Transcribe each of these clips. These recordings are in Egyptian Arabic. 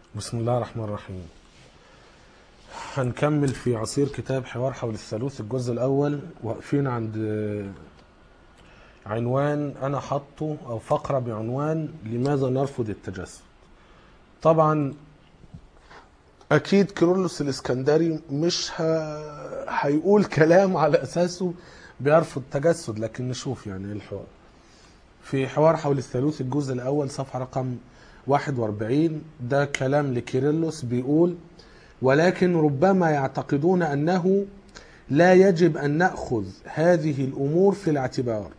بسم الله الرحمن الرحيم هنكمل في عصير كتاب حوار حول الثالوث الجزء الأول واقفين عند عنوان أنا حاطه أو فقرة بعنوان لماذا نرفض التجسد طبعا أكيد كيرلس الإسكندري مش ه... هيقول كلام على أساسه بيرفض التجسد لكن نشوف يعني إيه الحوار في حوار حول الثالوث الجزء الأول صفحة رقم 41 ده كلام لكيرلس بيقول ولكن ربما يعتقدون أنه لا يجب أن نأخذ هذه الأمور في الاعتبار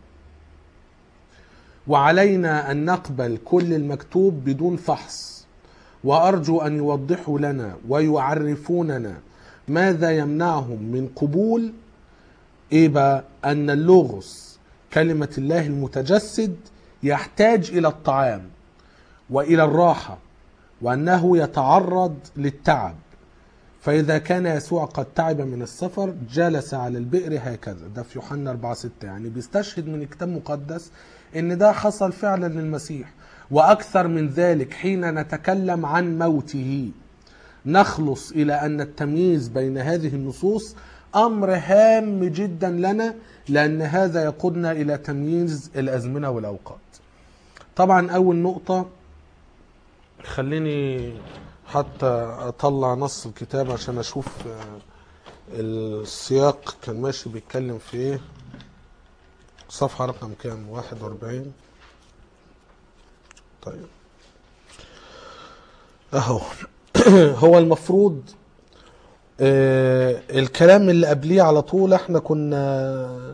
وعلينا أن نقبل كل المكتوب بدون فحص وأرجو أن يوضحوا لنا ويعرفوننا ماذا يمنعهم من قبول إيه بقى أن اللغز كلمة الله المتجسد يحتاج إلى الطعام والى الراحه وانه يتعرض للتعب فاذا كان يسوع قد تعب من السفر جلس على البئر هكذا ده في يوحنا 4 6 يعني بيستشهد من الكتاب المقدس ان ده حصل فعلا للمسيح واكثر من ذلك حين نتكلم عن موته نخلص الى ان التمييز بين هذه النصوص امر هام جدا لنا لان هذا يقودنا الى تمييز الازمنه والاوقات طبعا اول نقطه خليني حتى اطلع نص الكتاب عشان اشوف السياق كان ماشي بيتكلم في ايه صفحة رقم كام 41 طيب اهو هو المفروض آه الكلام اللي قبليه على طول احنا كنا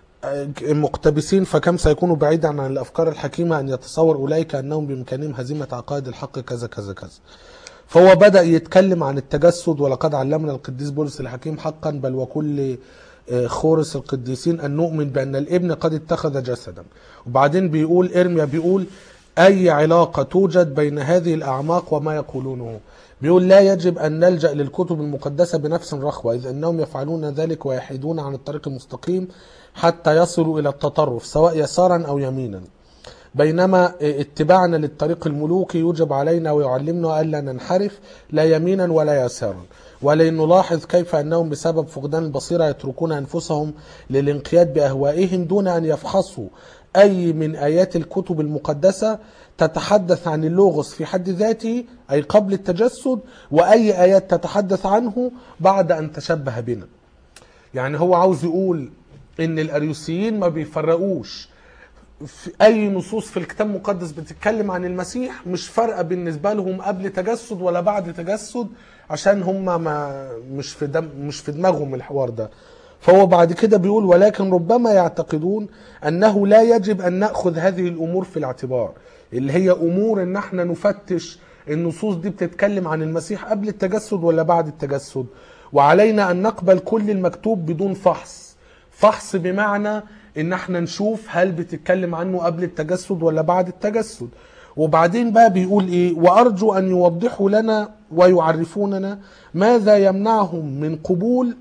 مقتبسين فكم سيكونوا بعيدا عن الافكار الحكيمه ان يتصور اولئك انهم بامكانهم هزيمه عقائد الحق كذا كذا كذا. فهو بدا يتكلم عن التجسد ولقد علمنا القديس بولس الحكيم حقا بل وكل خورس القديسين ان نؤمن بان الابن قد اتخذ جسدا. وبعدين بيقول ارميا بيقول اي علاقه توجد بين هذه الاعماق وما يقولونه. بيقول لا يجب أن نلجأ للكتب المقدسة بنفس رخوة إذ أنهم يفعلون ذلك ويحيدون عن الطريق المستقيم حتى يصلوا إلى التطرف سواء يسارا أو يمينا بينما اتباعنا للطريق الملوكي يوجب علينا ويعلمنا ألا ننحرف لا يمينا ولا يسارا ولن نلاحظ كيف أنهم بسبب فقدان البصيرة يتركون أنفسهم للانقياد بأهوائهم دون أن يفحصوا أي من آيات الكتب المقدسة تتحدث عن اللوغوس في حد ذاته أي قبل التجسد وأي آيات تتحدث عنه بعد أن تشبه بنا يعني هو عاوز يقول إن الأريوسيين ما بيفرقوش في أي نصوص في الكتاب المقدس بتتكلم عن المسيح مش فارقة بالنسبة لهم قبل تجسد ولا بعد تجسد عشان هم ما مش في دم مش في دماغهم الحوار ده فهو بعد كده بيقول ولكن ربما يعتقدون انه لا يجب ان ناخذ هذه الامور في الاعتبار اللي هي امور ان احنا نفتش النصوص دي بتتكلم عن المسيح قبل التجسد ولا بعد التجسد وعلينا ان نقبل كل المكتوب بدون فحص فحص بمعنى ان احنا نشوف هل بتتكلم عنه قبل التجسد ولا بعد التجسد وبعدين بقى بيقول ايه وارجو ان يوضحوا لنا ويعرفوننا ماذا يمنعهم من قبول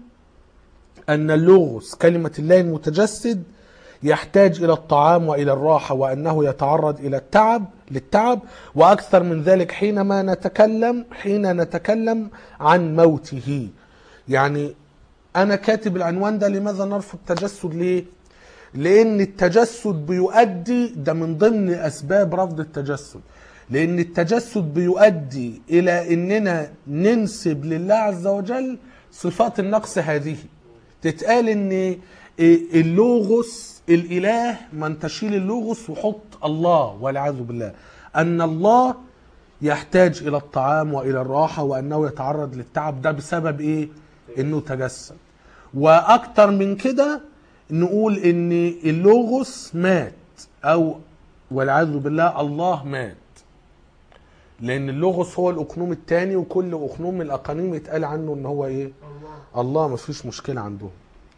أن اللغز كلمة الله المتجسد يحتاج إلى الطعام وإلى الراحة وأنه يتعرض إلى التعب للتعب وأكثر من ذلك حينما نتكلم حين نتكلم عن موته يعني أنا كاتب العنوان ده لماذا نرفض التجسد ليه؟ لأن التجسد بيؤدي ده من ضمن أسباب رفض التجسد لأن التجسد بيؤدي إلى أننا ننسب لله عز وجل صفات النقص هذه تتقال ان اللوغوس الاله ما انت شيل اللوغوس وحط الله والعياذ بالله ان الله يحتاج الى الطعام والى الراحه وانه يتعرض للتعب ده بسبب ايه انه تجسد واكتر من كده نقول ان اللوغوس مات او والعياذ بالله الله مات لان اللوغوس هو الاقنوم الثاني وكل اقنوم من الاقانيم يتقال عنه ان هو ايه الله ما فيش مشكلة عندهم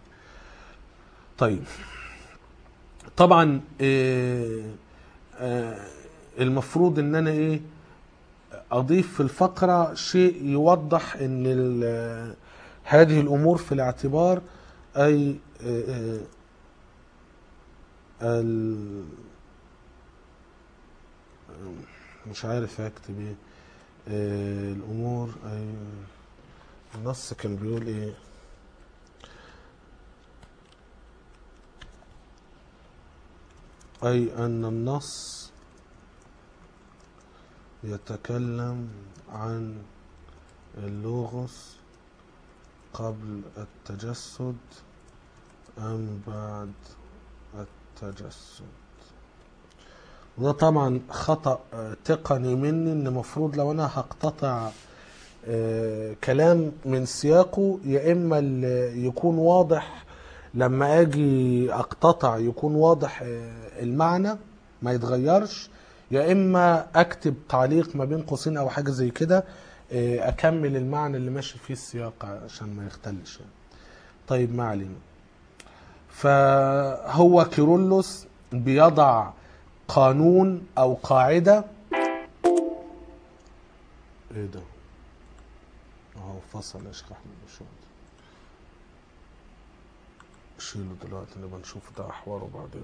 طيب طبعا إيه آه المفروض ان انا ايه اضيف في الفقرة شيء يوضح ان هذه الامور في الاعتبار اي إيه مش عارف اكتب ايه آه، الامور اي النص كان بيقول ايه اي ان النص يتكلم عن اللوغوس قبل التجسد ام بعد التجسد وده طبعا خطأ آه، تقني مني ان المفروض لو انا هقتطع آه، كلام من سياقه يا اما ال- يكون واضح لما اجي اقتطع يكون واضح آه، المعنى ما يتغيرش يا اما اكتب تعليق ما بين قوسين او حاجه زي كده آه، اكمل المعنى اللي ماشي فيه السياق عشان ما يختلش يعني. طيب ما علينا فهو كيرلس بيضع قانون او قاعده ايه ده اهو فصل يا شيخ احمد مش واضح. شيله دلوقتي نبقى نشوف ده احواره بعدين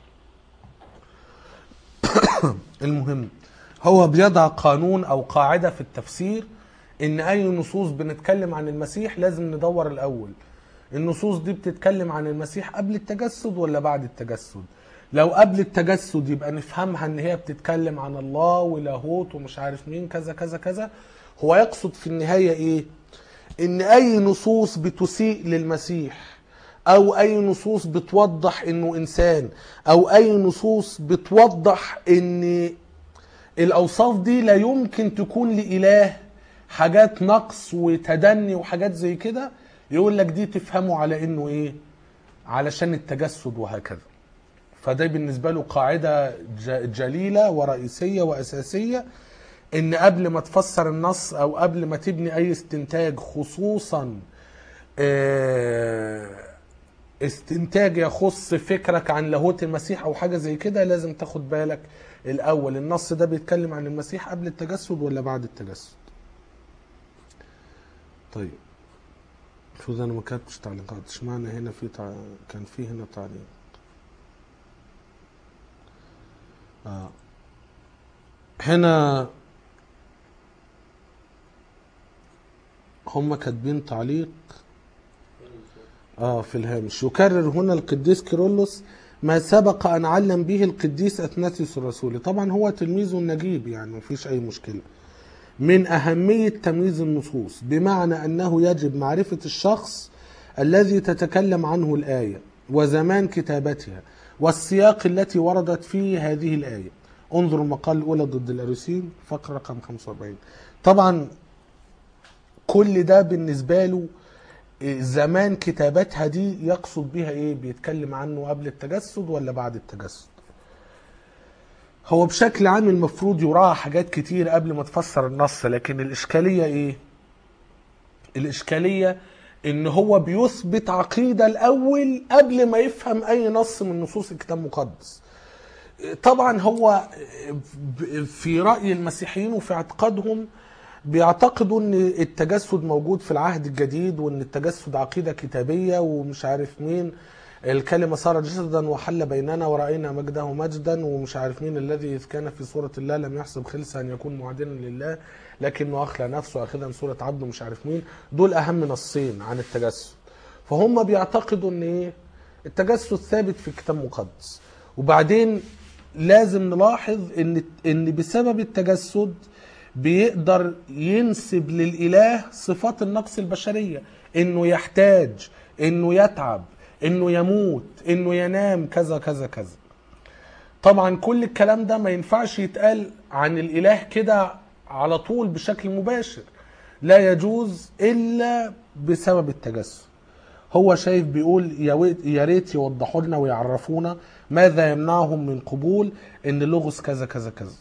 المهم هو بيضع قانون او قاعده في التفسير ان اي نصوص بنتكلم عن المسيح لازم ندور الاول النصوص دي بتتكلم عن المسيح قبل التجسد ولا بعد التجسد لو قبل التجسد يبقى نفهمها ان هي بتتكلم عن الله ولاهوت ومش عارف مين كذا كذا كذا هو يقصد في النهايه ايه ان اي نصوص بتسيء للمسيح او اي نصوص بتوضح انه انسان او اي نصوص بتوضح ان الاوصاف دي لا يمكن تكون لاله حاجات نقص وتدني وحاجات زي كده يقول لك دي تفهمه على انه ايه علشان التجسد وهكذا فده بالنسبه له قاعده ج- جليله ورئيسيه واساسيه ان قبل ما تفسر النص او قبل ما تبني اي استنتاج خصوصا آه، استنتاج يخص فكرك عن لاهوت المسيح او حاجه زي كده لازم تاخد بالك الاول النص ده بيتكلم عن المسيح قبل التجسد ولا بعد التجسد طيب المفروض انا ما كتبتش تعليقات اشمعنى هنا في تع... كان في هنا تعليق آه. هنا هم كاتبين تعليق اه في الهامش يكرر هنا القديس كيرلس ما سبق ان علم به القديس اثناسيوس الرسولي طبعا هو تلميذه النجيب يعني مفيش اي مشكله من اهميه تمييز النصوص بمعنى انه يجب معرفه الشخص الذي تتكلم عنه الايه وزمان كتابتها والسياق التي وردت فيه هذه الايه انظروا المقال الاولى ضد الاريسيين فقره رقم 45 طبعا كل ده بالنسبه له زمان كتابتها دي يقصد بها ايه بيتكلم عنه قبل التجسد ولا بعد التجسد هو بشكل عام المفروض يراعى حاجات كتير قبل ما تفسر النص لكن الاشكاليه ايه الاشكاليه ان هو بيثبت عقيده الاول قبل ما يفهم اي نص من نصوص الكتاب المقدس طبعا هو في راي المسيحيين وفي اعتقادهم بيعتقدوا ان التجسد موجود في العهد الجديد وان التجسد عقيده كتابيه ومش عارف مين الكلمه صار جسدا وحل بيننا وراينا مجده مجدا ومش عارف مين الذي اذ كان في صوره الله لم يحسب خلسا ان يكون معادلا لله لكنه اخلى نفسه اخذا صوره عبد ومش عارف مين دول اهم نصين عن التجسد فهم بيعتقدوا ان ايه التجسد ثابت في الكتاب المقدس وبعدين لازم نلاحظ ان ان بسبب التجسد بيقدر ينسب للاله صفات النقص البشريه انه يحتاج انه يتعب انه يموت انه ينام كذا كذا كذا طبعا كل الكلام ده ما ينفعش يتقال عن الاله كده على طول بشكل مباشر لا يجوز الا بسبب التجسد هو شايف بيقول يا ويت- يا ريت يوضحوا لنا ويعرفونا ماذا يمنعهم من قبول ان لغز كذا كذا كذا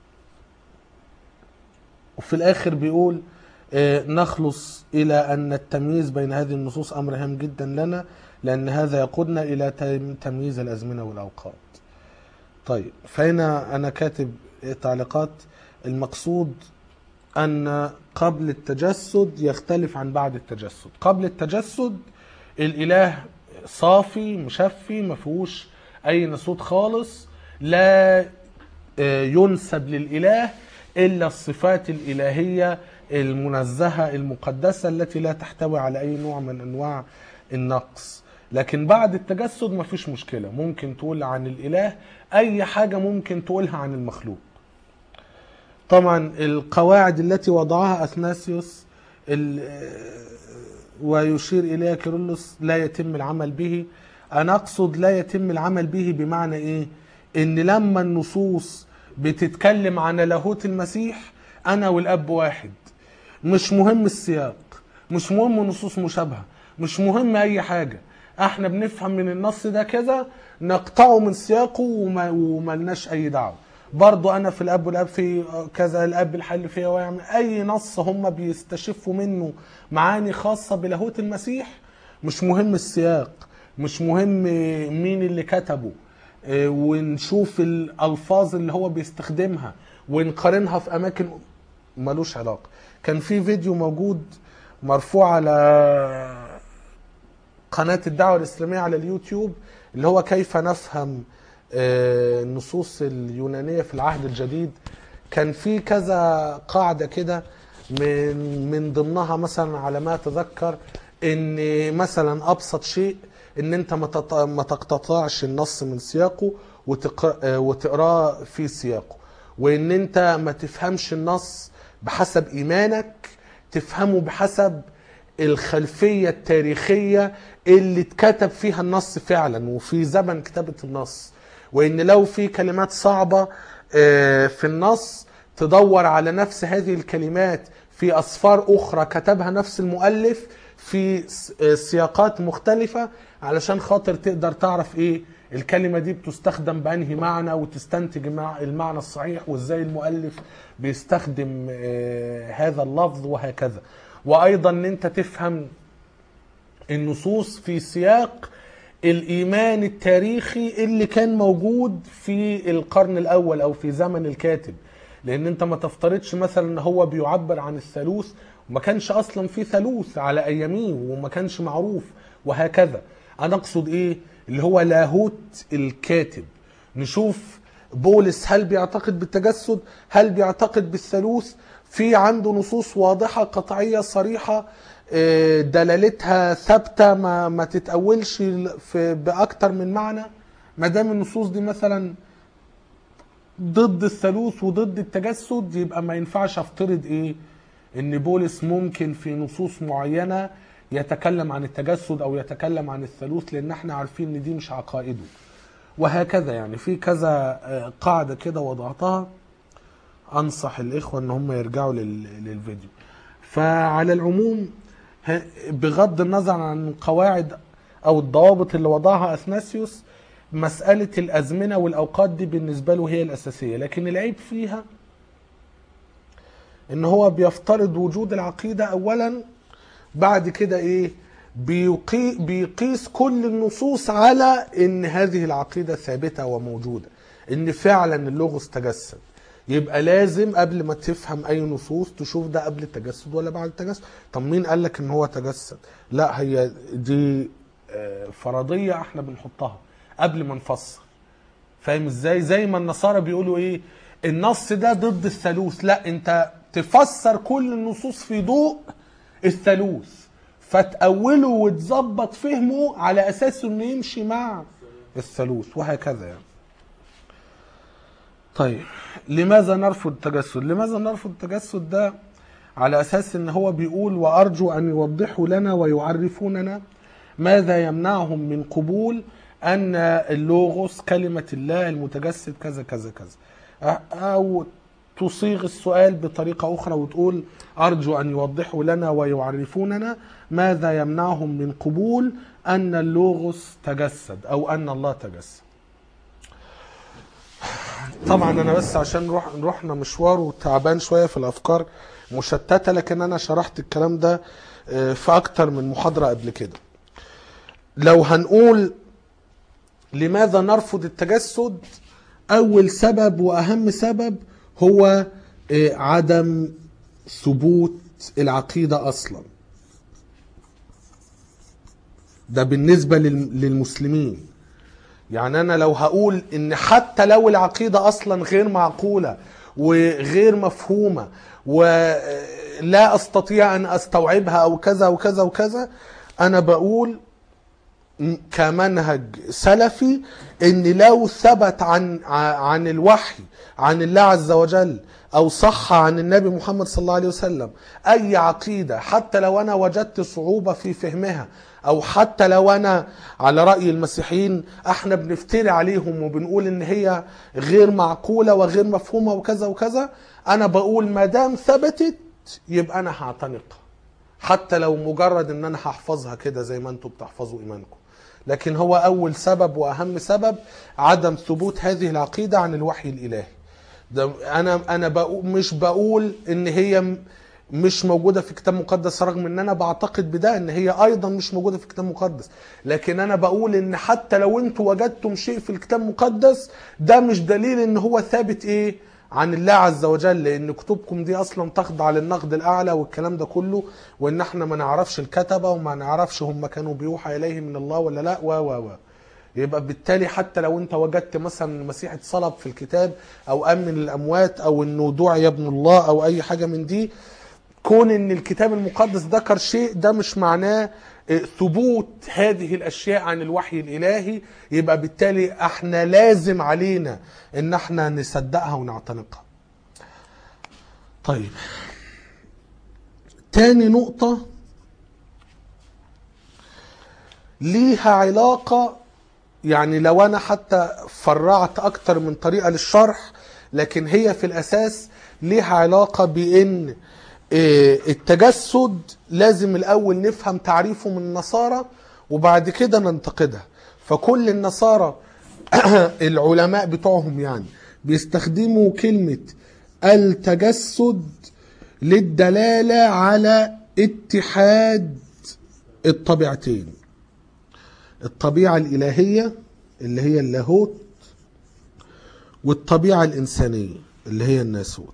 وفي الاخر بيقول آه، نخلص الى ان التمييز بين هذه النصوص امر هام جدا لنا لان هذا يقودنا الى تم- تمييز الازمنه والاوقات طيب فهنا انا كاتب تعليقات المقصود ان قبل التجسد يختلف عن بعد التجسد قبل التجسد الاله صافي مشفي ما فيهوش اي نصوص خالص لا آه، ينسب للاله إلا الصفات الإلهية المنزهة المقدسة التي لا تحتوي على أي نوع من أنواع النقص لكن بعد التجسد مفيش مشكلة ممكن تقول عن الإله أي حاجة ممكن تقولها عن المخلوق طبعا القواعد التي وضعها اثناسيوس ال- ويشير اليها كيرلس لا يتم العمل به انا اقصد لا يتم العمل به بمعنى ايه ان لما النصوص بتتكلم عن لاهوت المسيح انا والاب واحد مش مهم السياق مش مهم نصوص مشابهه مش مهم اي حاجه احنا بنفهم من النص ده كذا نقطعه من سياقه وما وملناش اي دعوه برضو انا في الاب والاب في كذا الاب الحل فيا ويعمل اي نص هم بيستشفوا منه معاني خاصه بلاهوت المسيح مش مهم السياق مش مهم مين اللي كتبه إيه، ونشوف الالفاظ اللي هو بيستخدمها ونقارنها في اماكن ملوش علاقه كان في فيديو موجود مرفوع على قناة الدعوة الإسلامية على اليوتيوب اللي هو كيف نفهم آه، النصوص اليونانية في العهد الجديد كان في كذا قاعدة كده من من ضمنها مثلا على ما أتذكر إن مثلا أبسط شيء إن أنت ما تط- ما تقتطعش النص من سياقه وتقرأ- آه، وتقراه في سياقه وإن أنت ما تفهمش النص بحسب إيمانك تفهمه بحسب الخلفية التاريخية اللي اتكتب فيها النص فعلا وفي زمن كتابة النص وان لو في كلمات صعبة آه، في النص تدور على نفس هذه الكلمات في أسفار أخرى كتبها نفس المؤلف في س- آه، سياقات مختلفة علشان خاطر تقدر تعرف ايه الكلمة دي بتستخدم بأنهي معنى وتستنتج مع المعنى الصحيح وازاي المؤلف بيستخدم آه، هذا اللفظ وهكذا وأيضا ان انت تفهم النصوص في سياق الإيمان التاريخي اللي كان موجود في القرن الأول أو في زمن الكاتب لأن أنت ما تفترضش مثلا أن هو بيعبر عن الثالوث وما كانش أصلا في ثالوث على أياميه وما كانش معروف وهكذا أنا أقصد إيه اللي هو لاهوت الكاتب نشوف بولس هل بيعتقد بالتجسد هل بيعتقد بالثالوث في عنده نصوص واضحة قطعية صريحة آه، دلالتها ثابتة ما, ما تتأولش في بأكتر من معنى ما دام النصوص دي مثلا ضد الثالوث وضد التجسد يبقى ما ينفعش افترض ايه ان بولس ممكن في نصوص معينة يتكلم عن التجسد او يتكلم عن الثالوث لان احنا عارفين ان دي مش عقائده وهكذا يعني في كذا آه، قاعدة كده وضعتها انصح الاخوة ان هم يرجعوا لل- للفيديو فعلى العموم ه- بغض النظر عن القواعد او الضوابط اللي وضعها اثناسيوس مسألة الأزمنة والأوقات دي بالنسبة له هي الأساسية لكن العيب فيها إن هو بيفترض وجود العقيدة أولا بعد كده إيه بيقي بيقيس كل النصوص على إن هذه العقيدة ثابتة وموجودة إن فعلا اللغز تجسد يبقى لازم قبل ما تفهم اي نصوص تشوف ده قبل التجسد ولا بعد التجسد طب مين قال لك ان هو تجسد لا هي دي آه، فرضيه احنا بنحطها قبل ما نفسر فاهم ازاي زي ما النصارى بيقولوا ايه النص ده ضد الثالوث لا انت تفسر كل النصوص في ضوء الثالوث فتأوله وتظبط فهمه على اساس انه يمشي مع الثالوث وهكذا يعني طيب لماذا نرفض التجسد لماذا نرفض التجسد ده على اساس ان هو بيقول وارجو ان يوضحوا لنا ويعرفوننا ماذا يمنعهم من قبول ان اللوغوس كلمه الله المتجسد كذا كذا كذا او تصيغ السؤال بطريقه اخرى وتقول ارجو ان يوضحوا لنا ويعرفوننا ماذا يمنعهم من قبول ان اللوغوس تجسد او ان الله تجسد طبعا انا بس عشان روح رحنا مشوار وتعبان شويه في الافكار مشتته لكن انا شرحت الكلام ده آه، في اكتر من محاضره قبل كده لو هنقول لماذا نرفض التجسد اول سبب واهم سبب هو آه، عدم ثبوت العقيده اصلا ده بالنسبه لل- للمسلمين يعني انا لو هقول ان حتى لو العقيده اصلا غير معقوله وغير مفهومة ولا أستطيع أن أستوعبها أو كذا وكذا وكذا أنا بقول كمنهج سلفي ان لو ثبت عن عن الوحي عن الله عز وجل او صح عن النبي محمد صلى الله عليه وسلم اي عقيده حتى لو انا وجدت صعوبه في فهمها او حتى لو انا على راي المسيحيين احنا بنفتري عليهم وبنقول ان هي غير معقوله وغير مفهومه وكذا وكذا انا بقول ما دام ثبتت يبقى انا هعتنقها حتى لو مجرد ان انا هحفظها كده زي ما انتم بتحفظوا ايمانكم لكن هو اول سبب واهم سبب عدم ثبوت هذه العقيده عن الوحي الالهي ده انا انا بقول مش بقول ان هي م- مش موجوده في كتاب مقدس رغم ان انا بعتقد بده ان هي ايضا مش موجوده في كتاب مقدس لكن انا بقول ان حتى لو انتوا وجدتم شيء في الكتاب المقدس ده مش دليل ان هو ثابت ايه عن الله عز وجل لان كتبكم دي اصلا تخضع للنقد الاعلى والكلام ده كله وان احنا ما نعرفش الكتبه وما نعرفش هم كانوا بيوحى اليهم من الله ولا لا و و و يبقى بالتالي حتى لو انت وجدت مثلا المسيح اتصلب في الكتاب او امن الاموات او انه دعي ابن الله او اي حاجه من دي كون ان الكتاب المقدس ذكر شيء ده مش معناه اه، ثبوت هذه الاشياء عن الوحي الالهي يبقى بالتالي احنا لازم علينا ان احنا نصدقها ونعتنقها طيب تاني نقطة ليها علاقة يعني لو انا حتى فرعت اكتر من طريقة للشرح لكن هي في الاساس ليها علاقة بان آه، التجسد لازم الاول نفهم تعريفه من النصارى وبعد كده ننتقدها فكل النصارى العلماء بتوعهم يعني بيستخدموا كلمة التجسد للدلالة على اتحاد الطبيعتين الطبيعة الإلهية اللي هي اللاهوت والطبيعة الإنسانية اللي هي الناسوت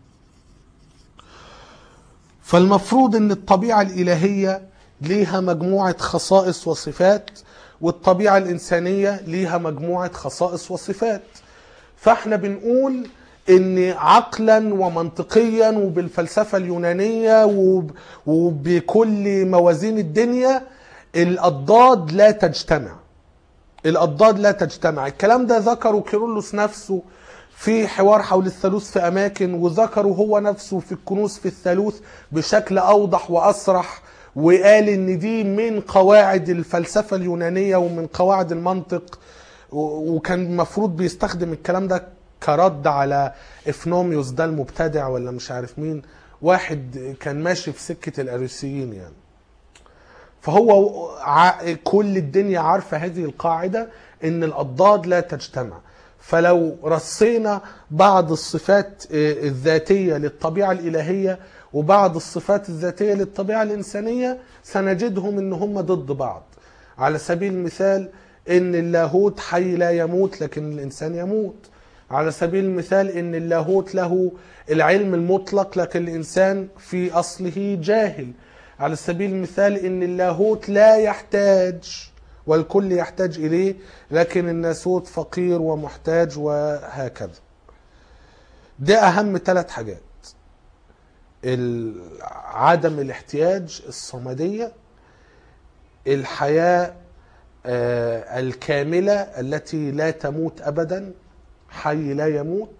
فالمفروض ان الطبيعة الإلهية ليها مجموعة خصائص وصفات والطبيعة الإنسانية ليها مجموعة خصائص وصفات فاحنا بنقول ان عقلا ومنطقيا وبالفلسفة اليونانية وب- وبكل موازين الدنيا الأضداد لا تجتمع الأضداد لا تجتمع الكلام ده ذكره كيرلس نفسه في حوار حول الثالوث في أماكن وذكره هو نفسه في الكنوز في الثالوث بشكل أوضح وأصرح وقال إن دي من قواعد الفلسفة اليونانية ومن قواعد المنطق و- وكان المفروض بيستخدم الكلام ده كرد على افنوميوس ده المبتدع ولا مش عارف مين واحد كان ماشي في سكة الأريسيين يعني فهو ع- كل الدنيا عارفة هذه القاعدة ان الأضداد لا تجتمع فلو رصينا بعض الصفات آه، الذاتية للطبيعة الإلهية وبعض الصفات الذاتية للطبيعة الإنسانية سنجدهم ان هم ضد بعض على سبيل المثال ان اللاهوت حي لا يموت لكن الإنسان يموت على سبيل المثال ان اللاهوت له العلم المطلق لكن الإنسان في أصله جاهل على سبيل المثال ان اللاهوت لا يحتاج والكل يحتاج اليه لكن الناسوت فقير ومحتاج وهكذا ده اهم ثلاث حاجات ال- عدم الاحتياج الصمديه الحياه آه، الكامله التي لا تموت ابدا حي لا يموت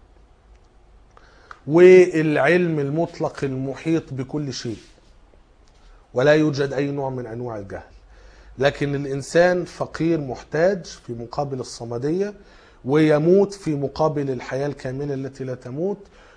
والعلم المطلق المحيط بكل شيء ولا يوجد أي نوع من أنواع الجهل لكن الإنسان فقير محتاج في مقابل الصمدية ويموت في مقابل الحياة الكاملة التي لا تموت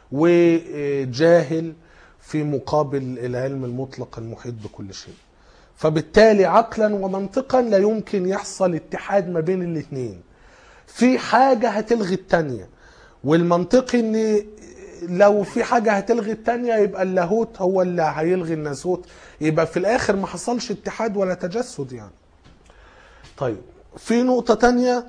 وجاهل في مقابل العلم المطلق المحيط بكل شيء فبالتالي عقلا ومنطقا لا يمكن يحصل اتحاد ما بين الاثنين في حاجة هتلغي التانية والمنطقي ان لو في حاجة هتلغي التانية يبقى اللاهوت هو اللي هيلغي الناسوت يبقى في الاخر ما حصلش اتحاد ولا تجسد يعني طيب في نقطة تانية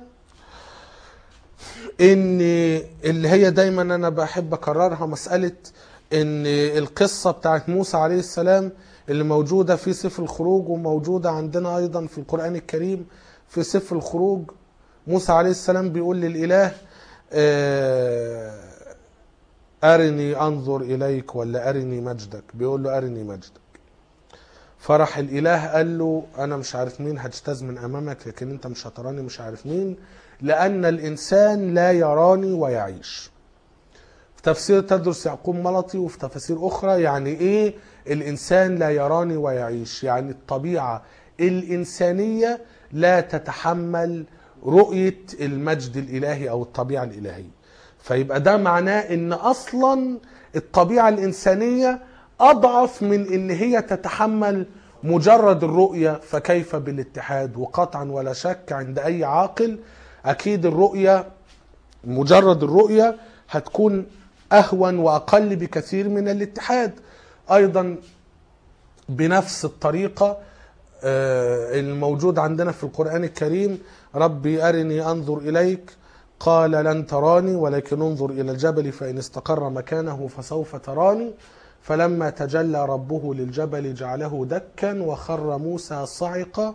ان اللي هي دايما انا بحب اكررها مسألة ان القصة بتاعت موسى عليه السلام اللي موجودة في سفر الخروج وموجودة عندنا ايضا في القرآن الكريم في سفر الخروج موسى عليه السلام بيقول للإله آه، أرني أنظر إليك ولا أرني مجدك بيقول له أرني مجدك فرح الإله قال له أنا مش عارف مين هجتاز من أمامك لكن أنت مش هتراني مش عارف مين لأن الإنسان لا يراني ويعيش في تفسير تدرس يعقوب ملطي وفي تفاسير أخرى يعني إيه الإنسان لا يراني ويعيش يعني الطبيعة الإنسانية لا تتحمل رؤية المجد الإلهي أو الطبيعة الإلهية فيبقى ده معناه ان اصلا الطبيعه الانسانيه اضعف من ان هي تتحمل مجرد الرؤيه فكيف بالاتحاد وقطعا ولا شك عند اي عاقل اكيد الرؤيه مجرد الرؤيه هتكون اهون واقل بكثير من الاتحاد ايضا بنفس الطريقه آه، الموجود عندنا في القران الكريم ربي ارني انظر اليك قال لن تراني ولكن انظر إلى الجبل فإن استقر مكانه فسوف تراني فلما تجلى ربه للجبل جعله دكا وخر موسى صعقا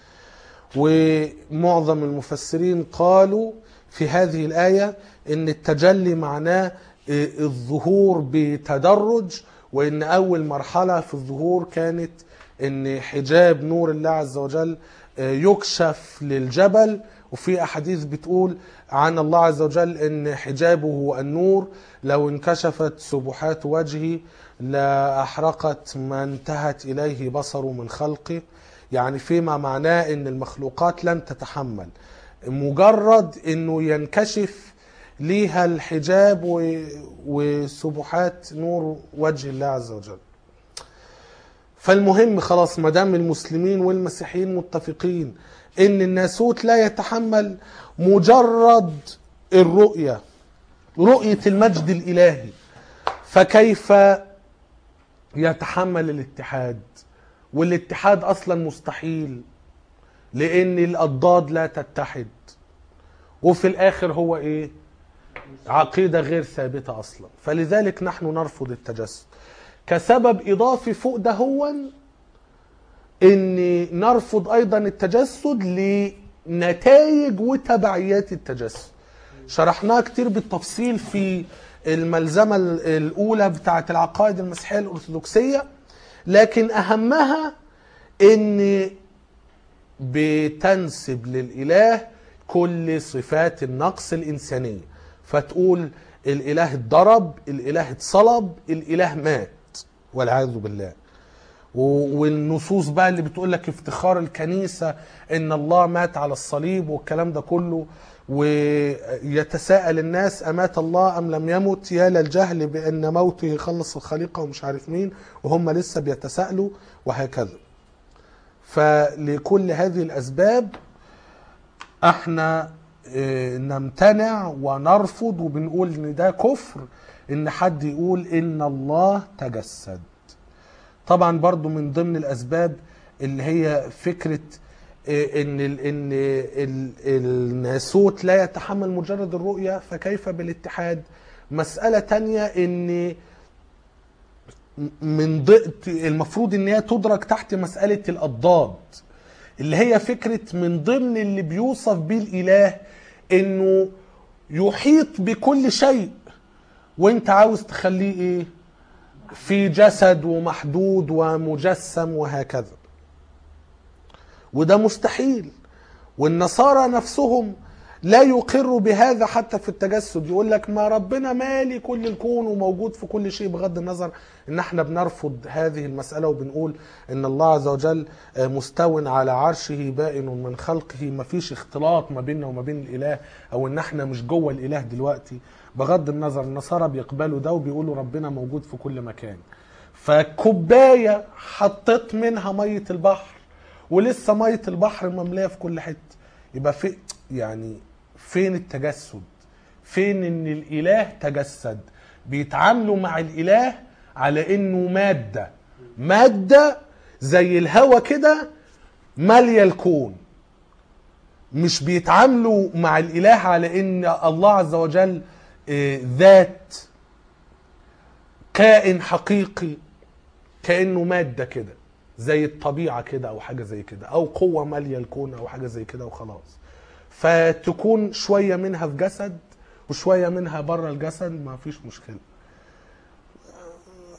ومعظم المفسرين قالوا في هذه الآية إن التجلي معناه الظهور بتدرج وإن أول مرحلة في الظهور كانت إن حجاب نور الله عز وجل يكشف للجبل وفي احاديث بتقول عن الله عز وجل ان حجابه النور لو انكشفت سبحات وجهه لاحرقت ما انتهت اليه بصره من خلقه يعني فيما معناه ان المخلوقات لن تتحمل مجرد انه ينكشف ليها الحجاب و- وسبحات نور وجه الله عز وجل فالمهم خلاص ما دام المسلمين والمسيحيين متفقين ان الناسوت لا يتحمل مجرد الرؤيه رؤيه المجد الالهي فكيف يتحمل الاتحاد والاتحاد اصلا مستحيل لان الاضداد لا تتحد وفي الاخر هو ايه عقيده غير ثابته اصلا فلذلك نحن نرفض التجسد كسبب اضافي فوق ده هو ان نرفض ايضا التجسد لنتائج وتبعيات التجسد شرحناها كتير بالتفصيل في الملزمة الأولى بتاعة العقائد المسيحية الأرثوذكسية لكن أهمها إن بتنسب للإله كل صفات النقص الإنسانية فتقول الإله اتضرب الإله اتصلب الإله مات والعياذ بالله و- والنصوص بقى اللي بتقول لك افتخار الكنيسة ان الله مات على الصليب والكلام ده كله ويتساءل الناس امات الله ام لم يمت يا للجهل بان موته يخلص الخليقة ومش عارف مين وهم لسه بيتساءلوا وهكذا فلكل هذه الاسباب احنا اه، نمتنع ونرفض وبنقول ان ده كفر ان حد يقول ان الله تجسد طبعا برضو من ضمن الاسباب اللي هي فكره إيه، ان ال ان ال الناسوت لا يتحمل مجرد الرؤيه فكيف بالاتحاد مساله تانية ان من ضئ المفروض ان هي تدرك تحت مساله الاضداد اللي هي فكره من ضمن اللي بيوصف بيه الاله انه يحيط بكل شيء وانت عاوز تخليه ايه في جسد ومحدود ومجسم وهكذا وده مستحيل والنصارى نفسهم لا يقروا بهذا حتى في التجسد يقول لك ما ربنا مالي كل الكون وموجود في كل شيء بغض النظر ان احنا بنرفض هذه المسألة وبنقول ان الله عز وجل مستو على عرشه بائن من خلقه ما فيش اختلاط ما بيننا وما بين الاله او ان احنا مش جوه الاله دلوقتي بغض النظر النصارى بيقبلوا ده وبيقولوا ربنا موجود في كل مكان فكوباية حطيت منها مية البحر ولسه مية البحر مملية في كل حتة يبقى في يعني فين التجسد فين ان الاله تجسد بيتعاملوا مع الاله على انه مادة مادة زي الهوا كده مالية الكون مش بيتعاملوا مع الاله على ان الله عز وجل آه، ذات كائن حقيقي كانه ماده كده زي الطبيعه كده او حاجه زي كده او قوه ماليه الكون او حاجه زي كده وخلاص فتكون شويه منها في جسد وشويه منها بره الجسد ما فيش مشكله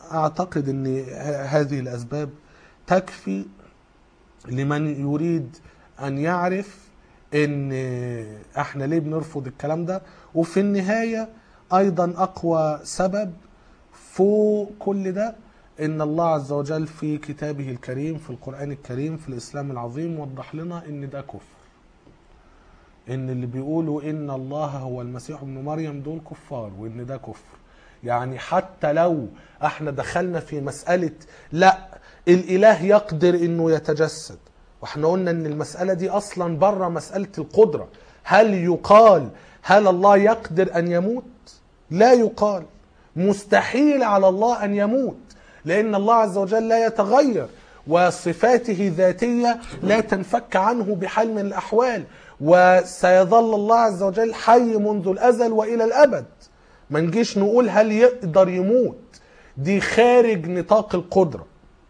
اعتقد ان ه- هذه الاسباب تكفي لمن يريد ان يعرف ان احنا ليه بنرفض الكلام ده وفي النهايه ايضا اقوى سبب فوق كل ده ان الله عز وجل في كتابه الكريم في القران الكريم في الاسلام العظيم وضح لنا ان ده كفر ان اللي بيقولوا ان الله هو المسيح ابن مريم دول كفار وان ده كفر يعني حتى لو احنا دخلنا في مسألة لا الاله يقدر انه يتجسد واحنا قلنا ان المسألة دي اصلا بره مسألة القدرة هل يقال هل الله يقدر ان يموت لا يقال مستحيل على الله ان يموت لان الله عز وجل لا يتغير وصفاته ذاتية لا تنفك عنه بحال من الأحوال وسيظل الله عز وجل حي منذ الأزل وإلى الأبد ما نجيش نقول هل يقدر يموت دي خارج نطاق القدرة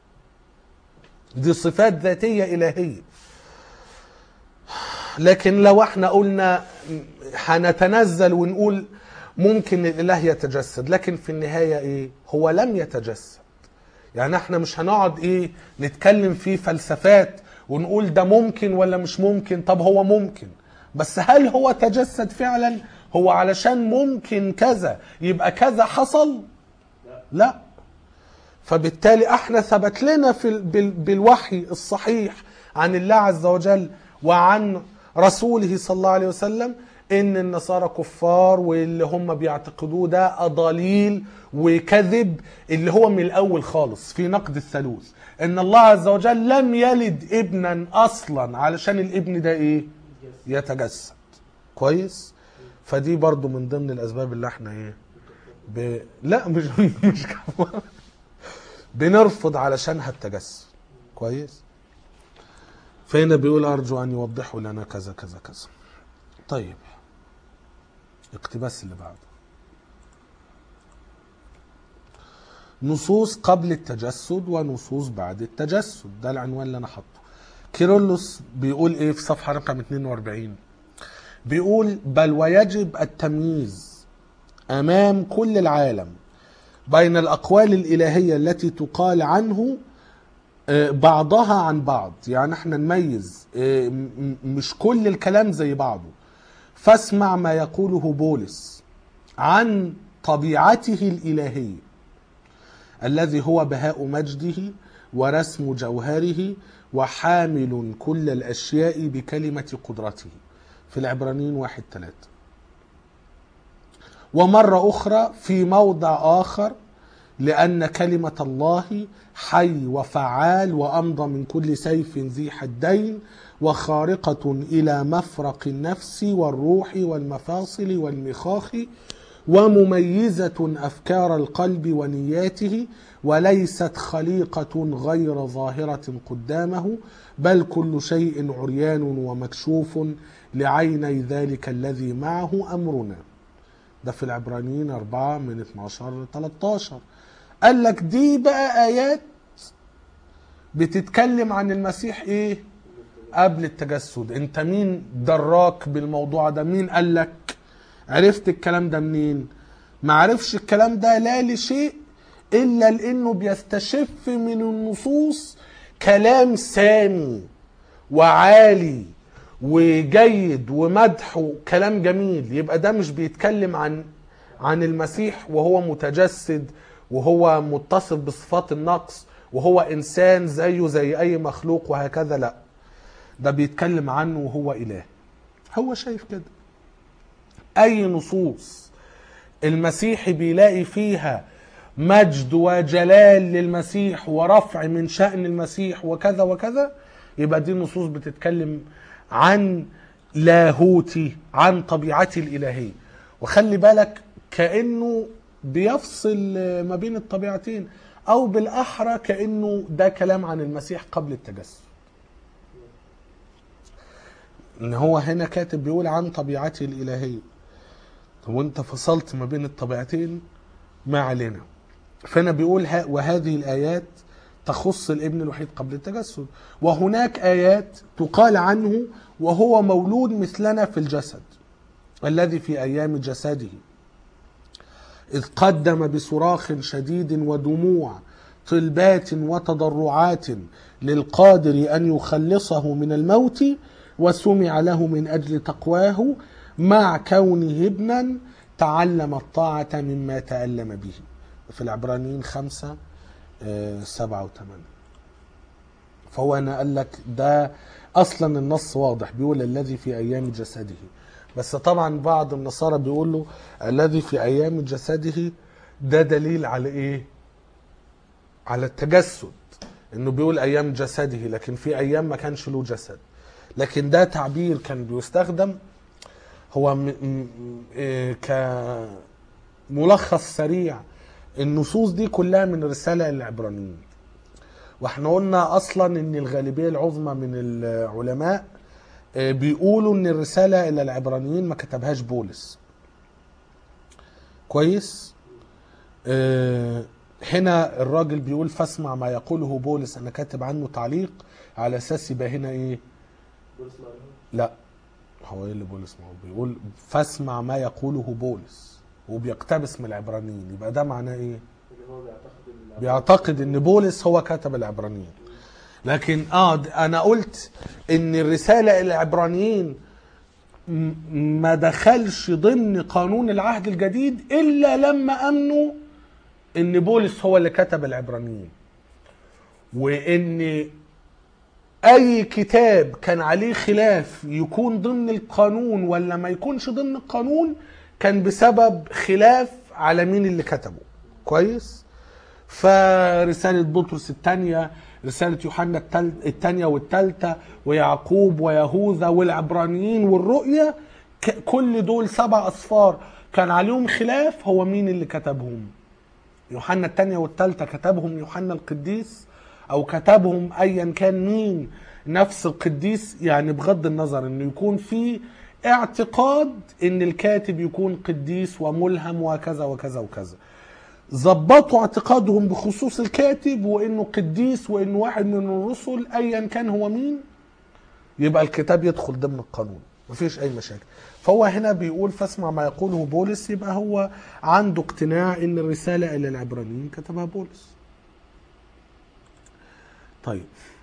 دي صفات ذاتية إلهية لكن لو احنا قلنا هنتنزل ونقول ممكن الإله يتجسد لكن في النهاية إيه هو لم يتجسد يعني احنا مش هنقعد ايه نتكلم في فلسفات ونقول ده ممكن ولا مش ممكن طب هو ممكن بس هل هو تجسد فعلا هو علشان ممكن كذا يبقى كذا حصل لا فبالتالي احنا ثبت لنا في ال- بال- بالوحي الصحيح عن الله عز وجل وعن رسوله صلى الله عليه وسلم ان النصارى كفار واللي هم بيعتقدوه ده اضاليل وكذب اللي هو من الاول خالص في نقد الثالوث ان الله عز وجل لم يلد ابنا اصلا علشان الابن ده ايه يتجسد كويس فدي برضو من ضمن الاسباب اللي احنا ايه ب... لا مش مش كفار. بنرفض علشانها التجسد كويس فهنا بيقول ارجو ان يوضحوا لنا كذا كذا كذا طيب اقتباس اللي بعده نصوص قبل التجسد ونصوص بعد التجسد ده العنوان اللي انا حاطه كيرلس بيقول ايه في صفحه رقم 42 بيقول بل ويجب التمييز امام كل العالم بين الاقوال الالهيه التي تقال عنه آه، بعضها عن بعض يعني احنا نميز آه، م- م- مش كل الكلام زي بعضه فاسمع ما يقوله بولس عن طبيعته الالهيه الذي هو بهاء مجده ورسم جوهره وحامل كل الاشياء بكلمه قدرته في العبرانيين واحد ثلاثة ومرة أخرى في موضع آخر لأن كلمة الله حي وفعال وأمضى من كل سيف ذي حدين وخارقة إلى مفرق النفس والروح والمفاصل والمخاخ ومميزة أفكار القلب ونياته وليست خليقة غير ظاهرة قدامه بل كل شيء عريان ومكشوف لعيني ذلك الذي معه أمرنا ده في العبرانيين 4 من 12 ل 13 قال لك دي بقى آيات بتتكلم عن المسيح ايه قبل التجسد انت مين دراك بالموضوع ده مين قال لك عرفت الكلام ده منين ما عرفش الكلام ده لا لشيء الا لانه بيستشف من النصوص كلام سامي وعالي وجيد ومدح وكلام جميل يبقى ده مش بيتكلم عن عن المسيح وهو متجسد وهو متصف بصفات النقص وهو انسان زيه زي اي مخلوق وهكذا لا ده بيتكلم عنه وهو اله هو شايف كده اي نصوص المسيحي بيلاقي فيها مجد وجلال للمسيح ورفع من شأن المسيح وكذا وكذا يبقى دي نصوص بتتكلم عن لاهوتي عن طبيعتي الإلهية وخلي بالك كأنه بيفصل ما بين الطبيعتين أو بالأحرى كأنه ده كلام عن المسيح قبل التجسد ان هو هنا كاتب بيقول عن طبيعته الالهيه طب وانت فصلت ما بين الطبيعتين ما علينا فانا بيقول ها وهذه الايات تخص الابن الوحيد قبل التجسد وهناك ايات تقال عنه وهو مولود مثلنا في الجسد الذي في ايام جسده إذ قدم بصراخ شديد ودموع طلبات وتضرعات للقادر أن يخلصه من الموت وسمع له من أجل تقواه مع كونه ابنا تعلم الطاعة مما تألم به في العبرانيين خمسة آه، سبعة وثمانية فهو أنا قال لك ده أصلا النص واضح بيقول الذي في أيام جسده بس طبعا بعض النصارى بيقولوا الذي في أيام جسده ده دليل على إيه؟ على التجسد انه بيقول ايام جسده لكن في ايام ما كانش له جسد لكن ده تعبير كان بيستخدم هو م- م- إيه كملخص سريع النصوص دي كلها من رسالة العبرانيين واحنا قلنا اصلا ان الغالبية العظمى من العلماء آه، بيقولوا ان الرسالة الى العبرانيين ما كتبهاش بولس كويس آه، هنا الراجل بيقول فاسمع ما يقوله بولس انا كاتب عنه تعليق على اساس يبقى هنا ايه بولس العربي لا هو ايه اللي بولس ما هو بيقول فاسمع ما يقوله بولس وبيقتبس من العبرانيين يبقى ده معناه ايه اللي هو بيعتقد ان بيعتقد ان بولس هو كتب العبرانيين لكن اه د- انا قلت ان الرساله الى العبرانيين م- ما دخلش ضمن قانون العهد الجديد الا لما امنوا ان بولس هو اللي كتب العبرانيين وان اي كتاب كان عليه خلاف يكون ضمن القانون ولا ما يكونش ضمن القانون كان بسبب خلاف على مين اللي كتبه كويس فرسالة بطرس الثانية رسالة يوحنا التل- الثانية والثالثة ويعقوب ويهوذا والعبرانيين والرؤية ك- كل دول سبع أصفار كان عليهم خلاف هو مين اللي كتبهم يوحنا الثانية والثالثة كتبهم يوحنا القديس أو كتبهم أيا كان مين نفس القديس يعني بغض النظر إنه يكون في اعتقاد إن الكاتب يكون قديس وملهم وكذا وكذا وكذا ظبطوا اعتقادهم بخصوص الكاتب وانه قديس وانه واحد من الرسل ايا كان هو مين يبقى الكتاب يدخل ضمن القانون مفيش اي مشاكل فهو هنا بيقول فاسمع ما يقوله بولس يبقى هو عنده اقتناع ان الرساله الى العبرانيين كتبها بولس طيب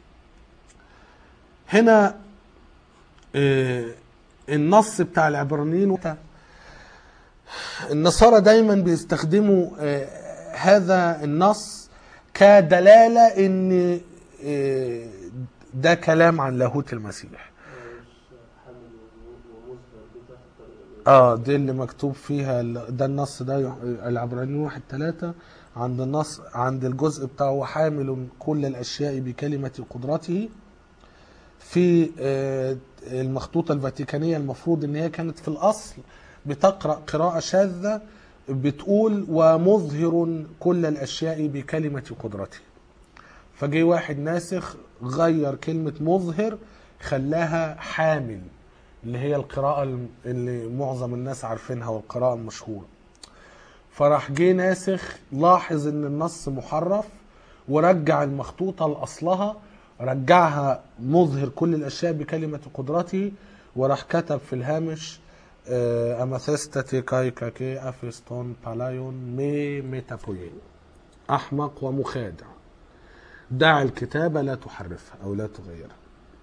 هنا آه، النص بتاع العبرانيين وت- النصارى دايما بيستخدموا آه، هذا النص كدلالة ان آه، ده كلام عن لاهوت المسيح مش حامل ومصدر دي تحت الطريق اه دي اللي مكتوب فيها ال- ده النص ده يح- العبرانيين واحد ثلاثة عند النص عند الجزء بتاعه حامل كل الأشياء بكلمة قدرته في آه، المخطوطة الفاتيكانية المفروض ان هي كانت في الأصل بتقرأ قراءة شاذة بتقول ومظهر كل الأشياء بكلمة قدرته فجي واحد ناسخ غير كلمة مظهر خلاها حامل اللي هي القراءة اللي معظم الناس عارفينها والقراءة المشهورة فراح جه ناسخ لاحظ ان النص محرف ورجع المخطوطة لأصلها رجعها مظهر كل الأشياء بكلمة قدرته وراح كتب في الهامش آه، أماثيستاتي كاي كاكي أفستون بالايون مي ميتابوين أحمق ومخادع دع الكتابة لا تحرفها أو لا تغيرها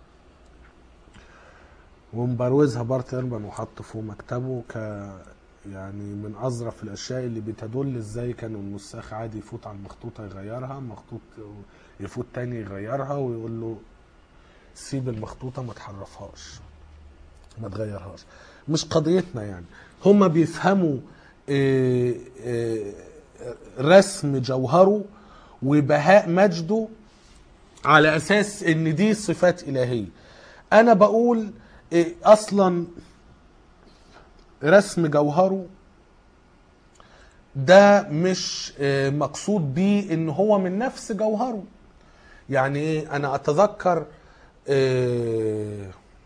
ومبروزها بارت ايرمان وحط فوق مكتبه ك يعني من اظرف الاشياء اللي بتدل ازاي كان النساخ عادي يفوت على المخطوطه يغيرها مخطوط يفوت تاني يغيرها ويقول له سيب المخطوطه ما تحرفهاش ما تغيرهاش مش قضيتنا يعني هما بيفهموا آه، آه، رسم جوهره وبهاء مجده على اساس ان دي صفات الهيه انا بقول إيه، اصلا رسم جوهره ده مش آه، مقصود بيه ان هو من نفس جوهره يعني ايه انا اتذكر آه،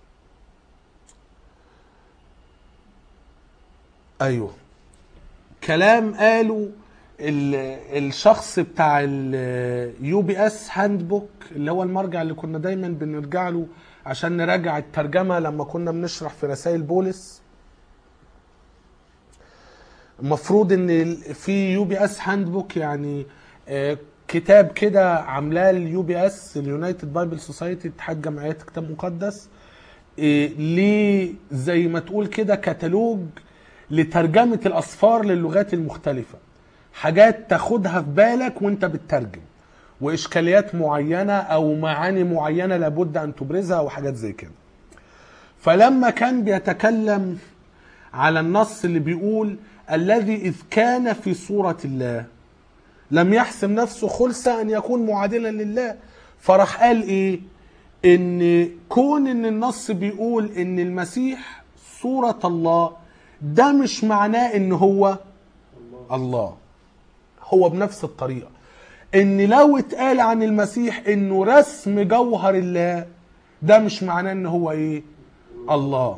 ايوه كلام قاله ال- الشخص بتاع اليو بي اس هاند بوك اللي هو المرجع اللي كنا دايما بنرجع له عشان نراجع الترجمه لما كنا بنشرح في رسائل بولس المفروض ان ال- في يو بي اس هاند بوك يعني آه، كتاب كده عاملاه اليو بي اس اليونايتد بايبل سوسايتي اتحاد جمعيات كتاب مقدس آه، ليه زي ما تقول كده كتالوج لترجمة الأسفار للغات المختلفة حاجات تاخدها في بالك وانت بتترجم وإشكاليات معينة أو معاني معينة لابد أن تبرزها أو حاجات زي كده فلما كان بيتكلم على النص اللي بيقول الذي إذ كان في صورة الله لم يحسب نفسه خلصة أن يكون معادلا لله فراح قال إيه إن كون إن النص بيقول إن المسيح صورة الله ده مش معناه إن هو الله هو بنفس الطريقة إن لو اتقال عن المسيح إنه رسم جوهر الله ده مش معناه إن هو إيه الله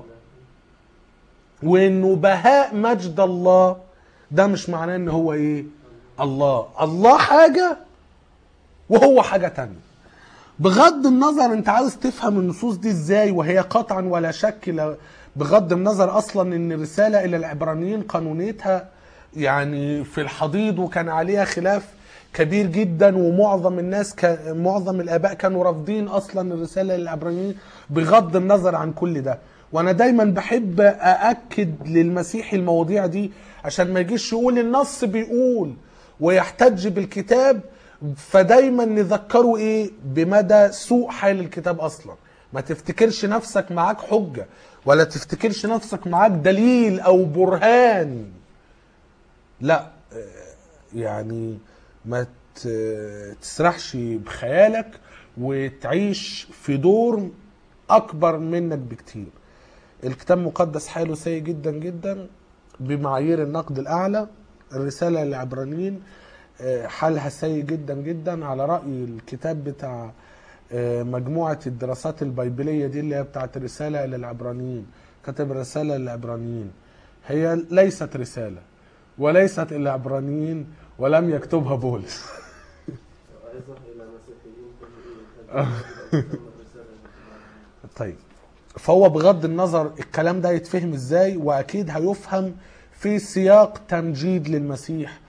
وانه بهاء مجد الله ده مش معناه ان هو ايه الله الله حاجة وهو حاجة تانية بغض النظر انت عاوز تفهم النصوص دي ازاي وهي قطعا ولا شك ل- بغض النظر اصلا ان الرسالة الى العبرانيين قانونيتها يعني في الحضيض وكان عليها خلاف كبير جدا ومعظم الناس ك... معظم الاباء كانوا رافضين اصلا الرساله للعبرانيين بغض النظر عن كل ده وانا دايما بحب ااكد للمسيحي المواضيع دي عشان ما يجيش يقول النص بيقول ويحتج بالكتاب فدايما نذكره ايه بمدى سوء حال الكتاب اصلا ما تفتكرش نفسك معاك حجه ولا تفتكرش نفسك معاك دليل او برهان لا آه، يعني ما ت- تسرحش بخيالك وتعيش في دور اكبر منك بكتير الكتاب المقدس حاله سيء جدا جدا بمعايير النقد الاعلى الرساله للعبرانيين آه، حالها سيء جدا جدا على راي الكتاب بتاع آه، مجموعه الدراسات البيبليه دي اللي هي بتاعت الرساله للعبرانيين كتب رساله للعبرانيين هي ليست رساله وليست العبرانيين ولم يكتبها بولس أيضا إلى مسيحيين كثيرين طيب فهو بغض النظر الكلام ده يتفهم ازاي واكيد هيفهم في سياق تمجيد للمسيح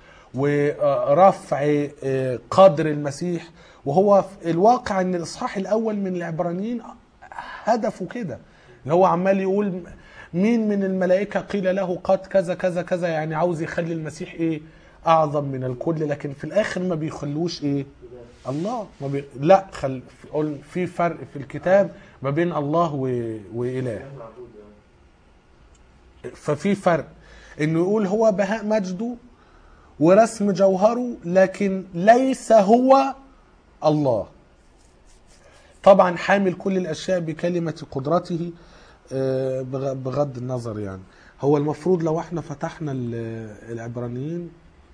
ورفع آه، قدر المسيح وهو في الواقع ان الاصحاح الاول من العبرانيين هدفه كده اللي هو عمال يقول مين من الملائكه قيل له قد كذا كذا كذا يعني عاوز يخلي المسيح ايه اعظم من الكل لكن في الاخر ما بيخلوش ايه الله ما بي... لا خل... قول في فرق في الكتاب ما بين الله و... واله معبود يعني ففي فرق انه يقول هو بهاء مجده ورسم جوهره لكن ليس هو الله طبعا حامل كل الاشياء بكلمه قدرته آه، بغ- بغض النظر يعني هو المفروض لو احنا فتحنا ال- العبرانيين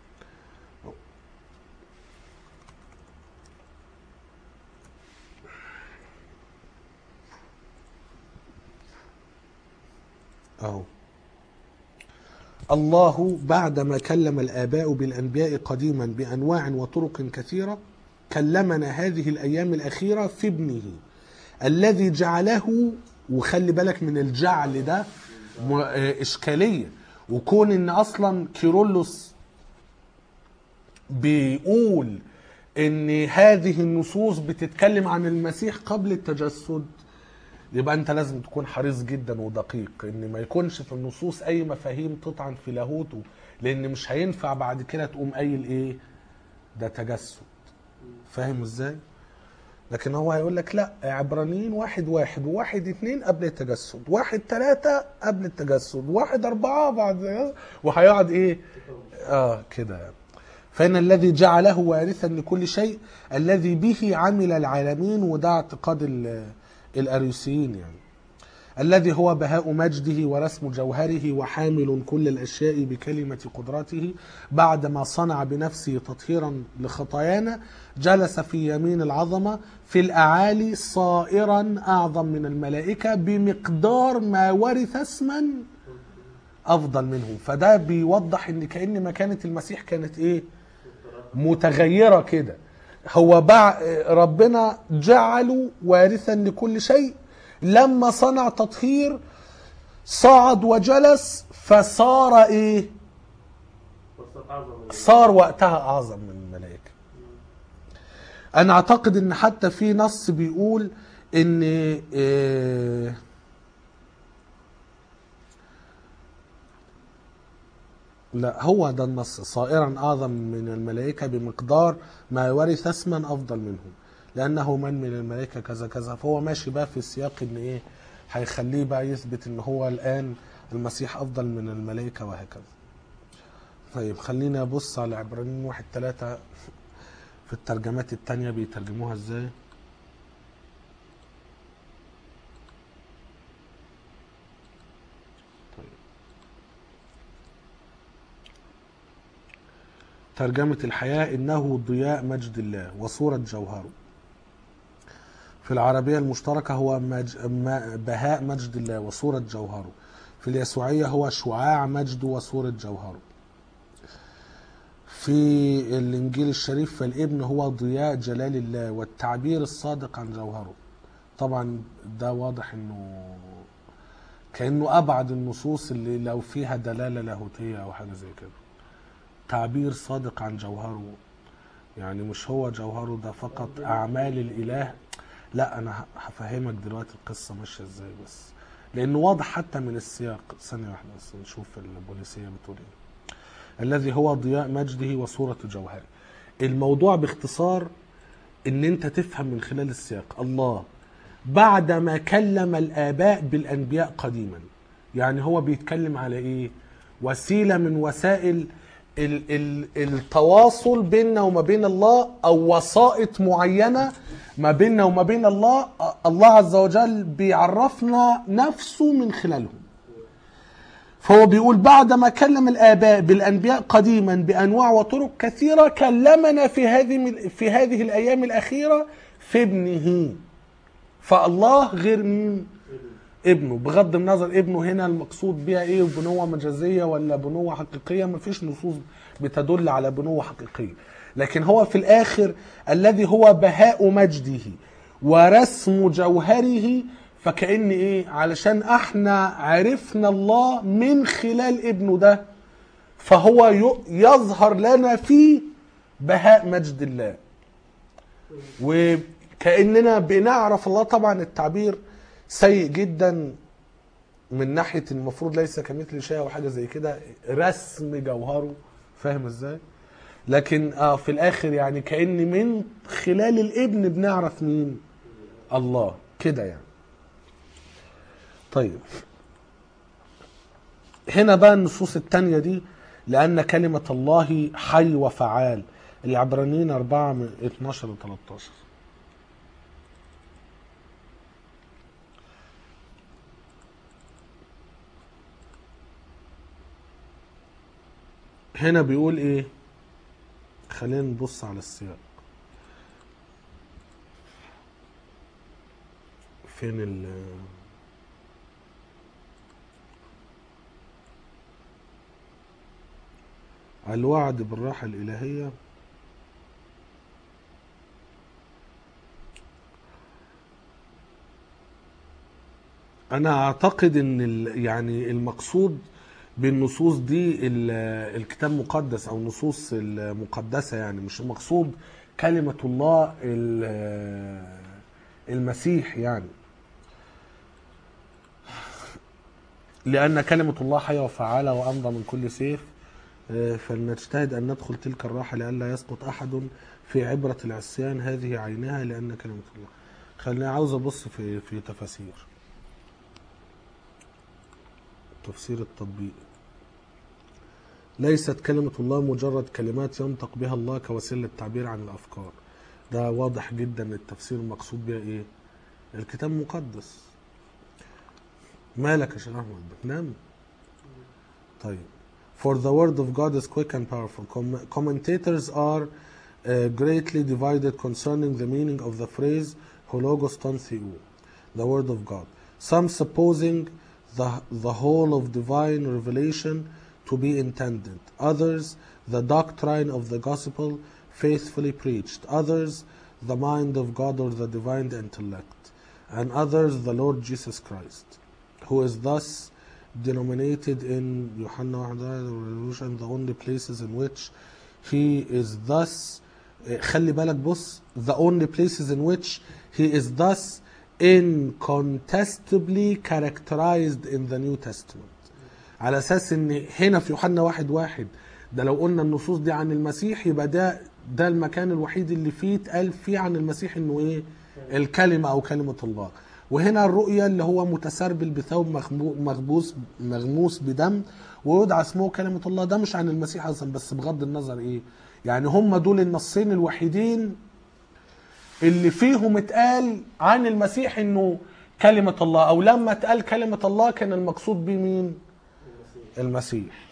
اهو الله بعدما كلم الآباء بالأنبياء قديما بأنواع وطرق كثيرة كلمنا هذه الأيام الأخيرة في ابنه الذي جعله وخلي بالك من الجعل ده م- آه، إشكالية وكون إن أصلا كيرلس بيقول إن هذه النصوص بتتكلم عن المسيح قبل التجسد يبقى انت لازم تكون حريص جدا ودقيق ان ما يكونش في النصوص اي مفاهيم تطعن في لاهوته لان مش هينفع بعد كده تقوم قايل ايه ده تجسد فاهم ازاي لكن هو هيقول لك لا عبرانيين واحد واحد وواحد اتنين قبل التجسد واحد تلاتة قبل التجسد واحد اربعة بعد وهيقعد ايه اه كده يعني. فإن الذي جعله وارثا لكل شيء الذي به عمل العالمين وده اعتقاد ال- الأريوسيين يعني الذي هو بهاء مجده ورسم جوهره وحامل كل الأشياء بكلمة قدرته بعدما صنع بنفسه تطهيرا لخطايانا جلس في يمين العظمة في الأعالي صائرا أعظم من الملائكة بمقدار ما ورث اسما أفضل منه فده بيوضح إن كأن مكانة المسيح كانت إيه متغيرة كده هو بع... ربنا جعله وارثا لكل شيء لما صنع تطهير صعد وجلس فصار ايه اعظم من صار وقتها اعظم من الملائكه انا اعتقد ان حتى في نص بيقول ان آه، لا هو ده النص صائرا اعظم من الملائكه بمقدار ما ورث اسما افضل منهم لانه من من الملائكه كذا كذا فهو ماشي بقى في السياق ان ايه هيخليه بقى يثبت ان هو الان المسيح افضل من الملائكه وهكذا طيب خلينا ابص على عبرانيين واحد ثلاثة في الترجمات التانية بيترجموها ازاي طيب. ترجمة الحياة إنه ضياء مجد الله وصورة جوهره في العربية المشتركة هو مج... ما- بهاء مجد الله وصورة جوهره في اليسوعية هو شعاع مجده وصورة جوهره في الإنجيل الشريف فالابن هو ضياء جلال الله والتعبير الصادق عن جوهره طبعا ده واضح انه كأنه أبعد النصوص اللي لو فيها دلالة لاهوتية أو حاجة زي كده تعبير صادق عن جوهره يعني مش هو جوهره ده فقط أعمال الإله لا أنا ه- هفهمك دلوقتي القصة ماشية إزاي بس لأنه واضح حتى من السياق ثانية واحدة بس نشوف البوليسية بتقول إيه الذي هو ضياء مجده وصورة جوهره الموضوع باختصار ان انت تفهم من خلال السياق الله بعدما كلم الاباء بالانبياء قديما يعني هو بيتكلم على ايه وسيله من وسائل ال ال التواصل بيننا وما بين الله او وسائط معينه ما بيننا وما بين الله الله عز وجل بيعرفنا نفسه من خلالهم فهو بيقول بعدما كلم الآباء بالأنبياء قديما بأنواع وطرق كثيرة كلمنا في هذه في هذه الأيام الأخيرة في ابنه فالله غير مين؟ ابنه بغض النظر ابنه هنا المقصود بيها ايه بنوة مجازية ولا بنوة حقيقية مفيش نصوص بتدل على بنوة حقيقية لكن هو في الآخر الذي هو بهاء مجده ورسم جوهره فكأن ايه علشان احنا عرفنا الله من خلال ابنه ده فهو ي- يظهر لنا فيه بهاء مجد الله وكأننا بنعرف الله طبعا التعبير سيء جدا من ناحية المفروض ليس كمثل شيء او حاجة زي كده رسم جوهره فاهم ازاي لكن آه في الاخر يعني كأن من خلال الابن بنعرف مين الله كده يعني طيب هنا بقى النصوص التانية دي لأن كلمة الله حي وفعال العبرانيين 4 من 12 و 13 هنا بيقول ايه خلينا نبص على السياق فين ال الوعد بالراحة الإلهية أنا أعتقد إن ال- يعني المقصود بالنصوص دي ال- الكتاب المقدس أو النصوص المقدسة يعني مش المقصود كلمة الله ال- المسيح يعني لأن كلمة الله حية وفعالة وأمضى من كل سيف آه، فلنجتهد أن ندخل تلك الراحة لئلا يسقط أحد في عبرة العصيان هذه عينها لأن كلمة الله خليني عاوز أبص في في تفاسير تفسير التطبيق ليست كلمة الله مجرد كلمات ينطق بها الله كوسيلة للتعبير عن الأفكار ده واضح جدا التفسير المقصود بها إيه الكتاب المقدس مالك يا شيخ أحمد بتنام طيب For the word of God is quick and powerful. Com- commentators are uh, greatly divided concerning the meaning of the phrase hologos ton theou, the word of God. Some supposing the, the whole of divine revelation to be intended. Others, the doctrine of the gospel faithfully preached. Others, the mind of God or the divine intellect. And others, the Lord Jesus Christ, who is thus denominated in يوحنا 1 revolution the only places in which he is thus آه، خلي بالك بص the only places in which he is thus incontestably characterized in the New Testament على اساس ان هنا في يوحنا واحد واحد ده لو قلنا النصوص دي عن المسيح يبقى ده ده المكان الوحيد اللي فيه اتقال فيه عن المسيح انه ايه الكلمه او كلمه الله وهنا الرؤيا اللي هو متسربل بثوب مخبو- مغبوس مغموس بدم ويدعى اسمه كلمه الله ده مش عن المسيح اصلا بس بغض النظر ايه يعني هم دول النصين الوحيدين اللي فيهم اتقال عن المسيح انه كلمه الله او لما اتقال كلمه الله كان المقصود بيه مين المسيح المسيح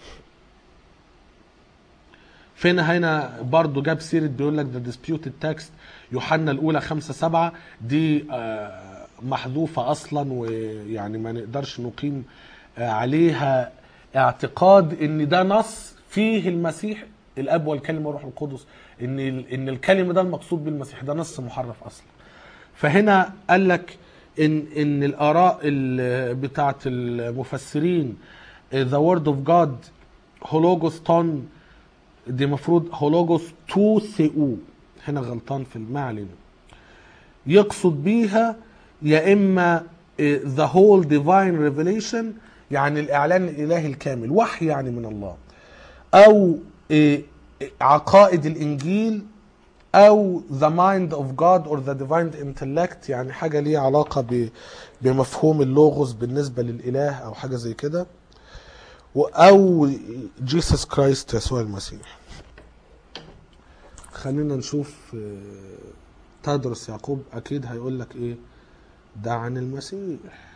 فين هنا برضو جاب سيرة بيقول لك the disputed text يوحنا الأولى خمسة سبعة دي آه، محذوفة أصلا ويعني ما نقدرش نقيم آه، عليها اعتقاد إن ده نص فيه المسيح الأب والكلمة والروح القدس إن ال- إن الكلمة ده المقصود بالمسيح ده نص محرف أصلا فهنا قال لك ان ان الاراء ال- بتاعه المفسرين ذا وورد اوف جاد هولوجوس تون دي مفروض هولوجوس تو ثيو هنا غلطان في المعلم يقصد بيها يا اما ذا هول ديفاين ريفيليشن يعني الاعلان الالهي الكامل وحي يعني من الله او إيه، عقائد الانجيل او the mind of God or the divine intellect يعني حاجه ليها علاقه ب- بمفهوم اللوغوس بالنسبه للاله او حاجه زي كده و- او جيسس كرايست يسوع المسيح خلينا نشوف آه، تدرس يعقوب اكيد هيقول لك ايه ده عن المسيح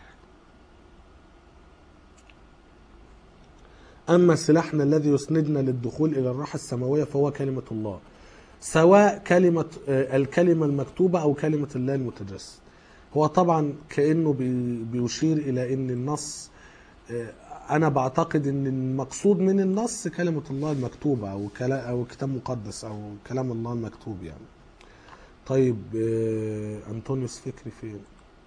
اما سلاحنا الذي يسندنا للدخول الى الراحه السماويه فهو كلمه الله سواء كلمة آه، الكلمة المكتوبة أو كلمة الله المتجسد هو طبعا كأنه بي- بيشير إلى أن النص آه، أنا بعتقد أن المقصود من النص كلمة الله المكتوبة أو كلا أو كتاب مقدس أو كلام الله المكتوب يعني طيب آه، أنطونيوس فكري فين؟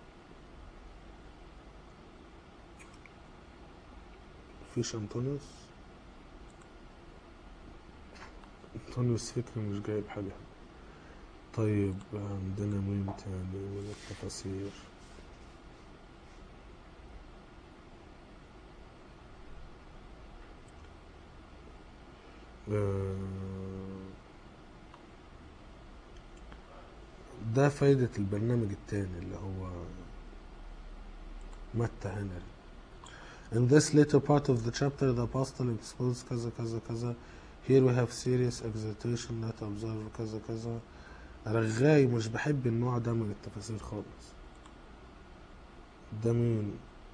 فيش أنطونيوس؟ أنطونيوس فكري مش جايب حاجة طيب عندنا مين تاني من التفاسير آه، ده فايدة البرنامج التاني اللي هو متى هنري In this later part of the chapter, the apostle exposes كذا كذا كذا. Here we have serious exhortation not observe كذا كذا. رغاي مش بحب النوع ده من التفاسير خالص. ده مين؟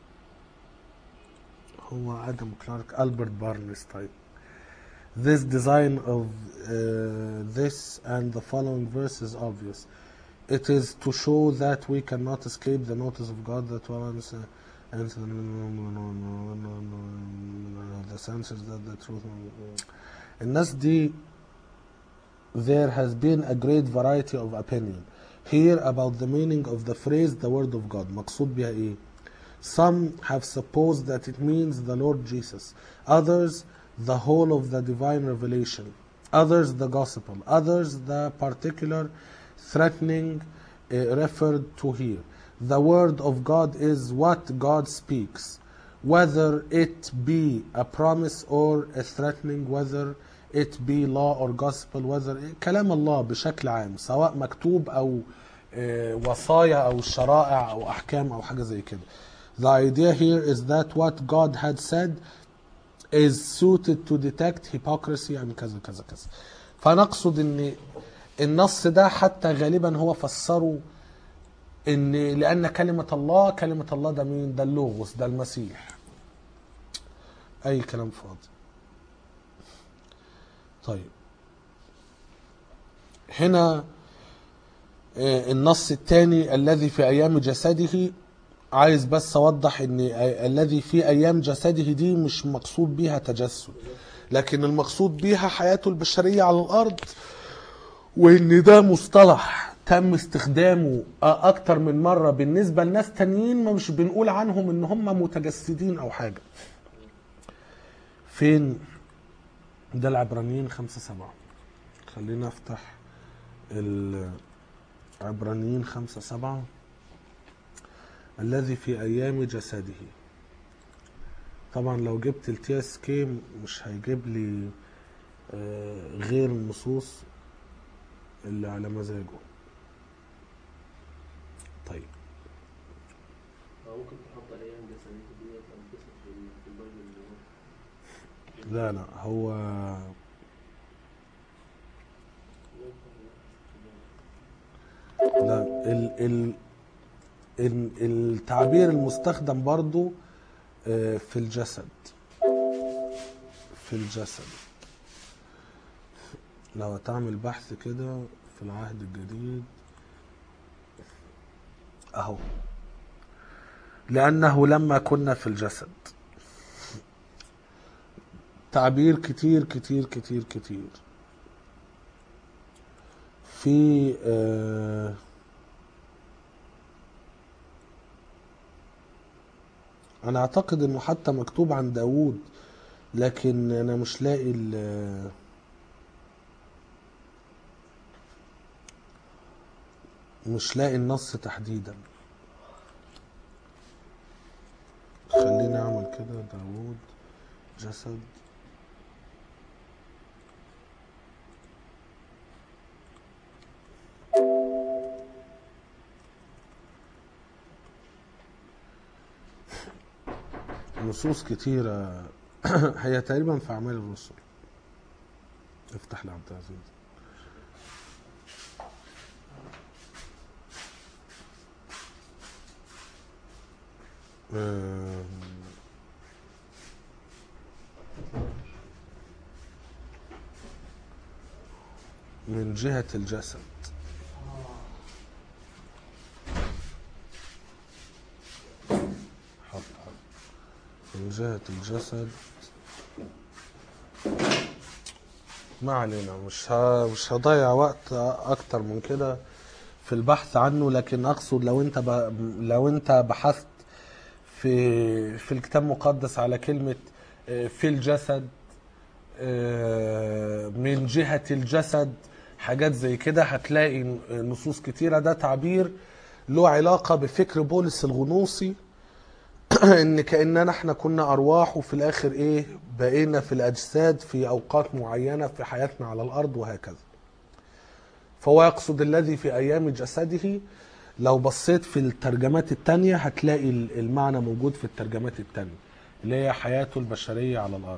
هو ادم كلارك البرت بارنستاين. This design of uh, this and the following verse is obvious. It is to show that we cannot escape the notice of God that warrants uh, and the senses that the truth الناس دي there has been a great variety of opinion here about the meaning of the phrase the word of God مقصود بها ايه some have supposed that it means the Lord Jesus others the whole of the divine revelation others the gospel others the particular threatening uh, referred to here the word of God is what God speaks whether it be a promise or a threatening whether it be law or gospel whether كلام الله بشكل عام سواء مكتوب او آه، وصايا او شرائع او احكام او حاجه زي كده the idea here is that what God had said is suited to detect hypocrisy يعني كذا كذا كذا فنقصد ان النص ده حتى غالبا هو فسره ان لان كلمه الله كلمه الله ده مين ده اللوغوس ده المسيح اي كلام فاضي طيب هنا آه، النص الثاني الذي في ايام جسده عايز بس اوضح ان آه، الذي في ايام جسده دي مش مقصود بيها تجسد لكن المقصود بيها حياته البشريه على الارض وان ده مصطلح تم استخدامه آه، اكتر من مره بالنسبه لناس تانيين ما مش بنقول عنهم ان هم متجسدين او حاجه فين ده العبرانيين خمسة سبعة خلينا افتح العبرانيين خمسة سبعة الذي في أيام جسده طبعا لو جبت التي اس كي مش هيجيب لي آه، غير النصوص اللي على مزاجه طيب أو ممكن تحط الايام جسديه ديت او جسد في في البايبل اللي هو لا لا هو لا ال ال ال التعبير المستخدم برضو آه، في الجسد في الجسد لو تعمل بحث كده في العهد الجديد اهو لانه لما كنا في الجسد تعبير كتير كتير كتير كتير في آه انا اعتقد انه حتى مكتوب عن داوود لكن انا مش لاقي ال- مش لاقي النص تحديدا خليني اعمل كده داوود جسد نصوص كتيرة هي تقريبا في أعمال الرسل افتح لعبد العزيز آم، من جهة الجسد حط حط من جهة الجسد ما علينا مش ه... مش هضيع وقت اكتر من كده في البحث عنه لكن اقصد لو انت ب... لو انت بحثت في في الكتاب المقدس على كلمة آه، في الجسد آه، من جهة الجسد حاجات زي كده هتلاقي نصوص كتيرة ده تعبير له علاقة بفكر بولس الغنوصي ان كاننا احنا كنا ارواح وفي الاخر ايه بقينا في الاجساد في اوقات معينه في حياتنا على الارض وهكذا فهو يقصد الذي في ايام جسده لو بصيت في الترجمات التانية هتلاقي المعنى موجود في الترجمات التانية اللي هي حياته البشرية على الأرض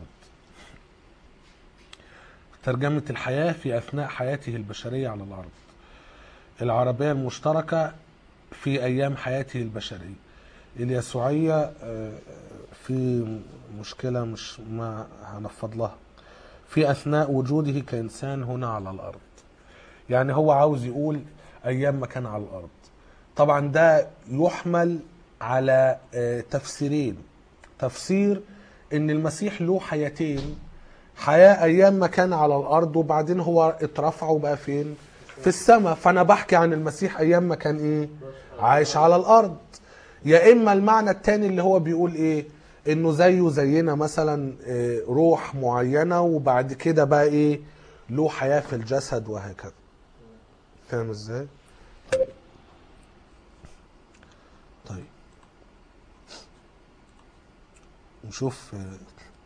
ترجمة الحياة في أثناء حياته البشرية على الأرض العربية المشتركة في أيام حياته البشرية اليسوعية آه، في مشكلة مش ما هنفض لها في أثناء وجوده كإنسان هنا على الأرض يعني هو عاوز يقول أيام ما كان على الأرض طبعا ده يحمل على آه، تفسيرين تفسير ان المسيح له حياتين حياة ايام ما كان على الارض وبعدين هو اترفع وبقى فين في السماء فانا بحكي عن المسيح ايام ما كان ايه عايش على الارض يا اما المعنى التاني اللي هو بيقول ايه انه زيه زينا مثلا آه، روح معينة وبعد كده بقى ايه له حياة في الجسد وهكذا فاهم ازاي طيب نشوف آه،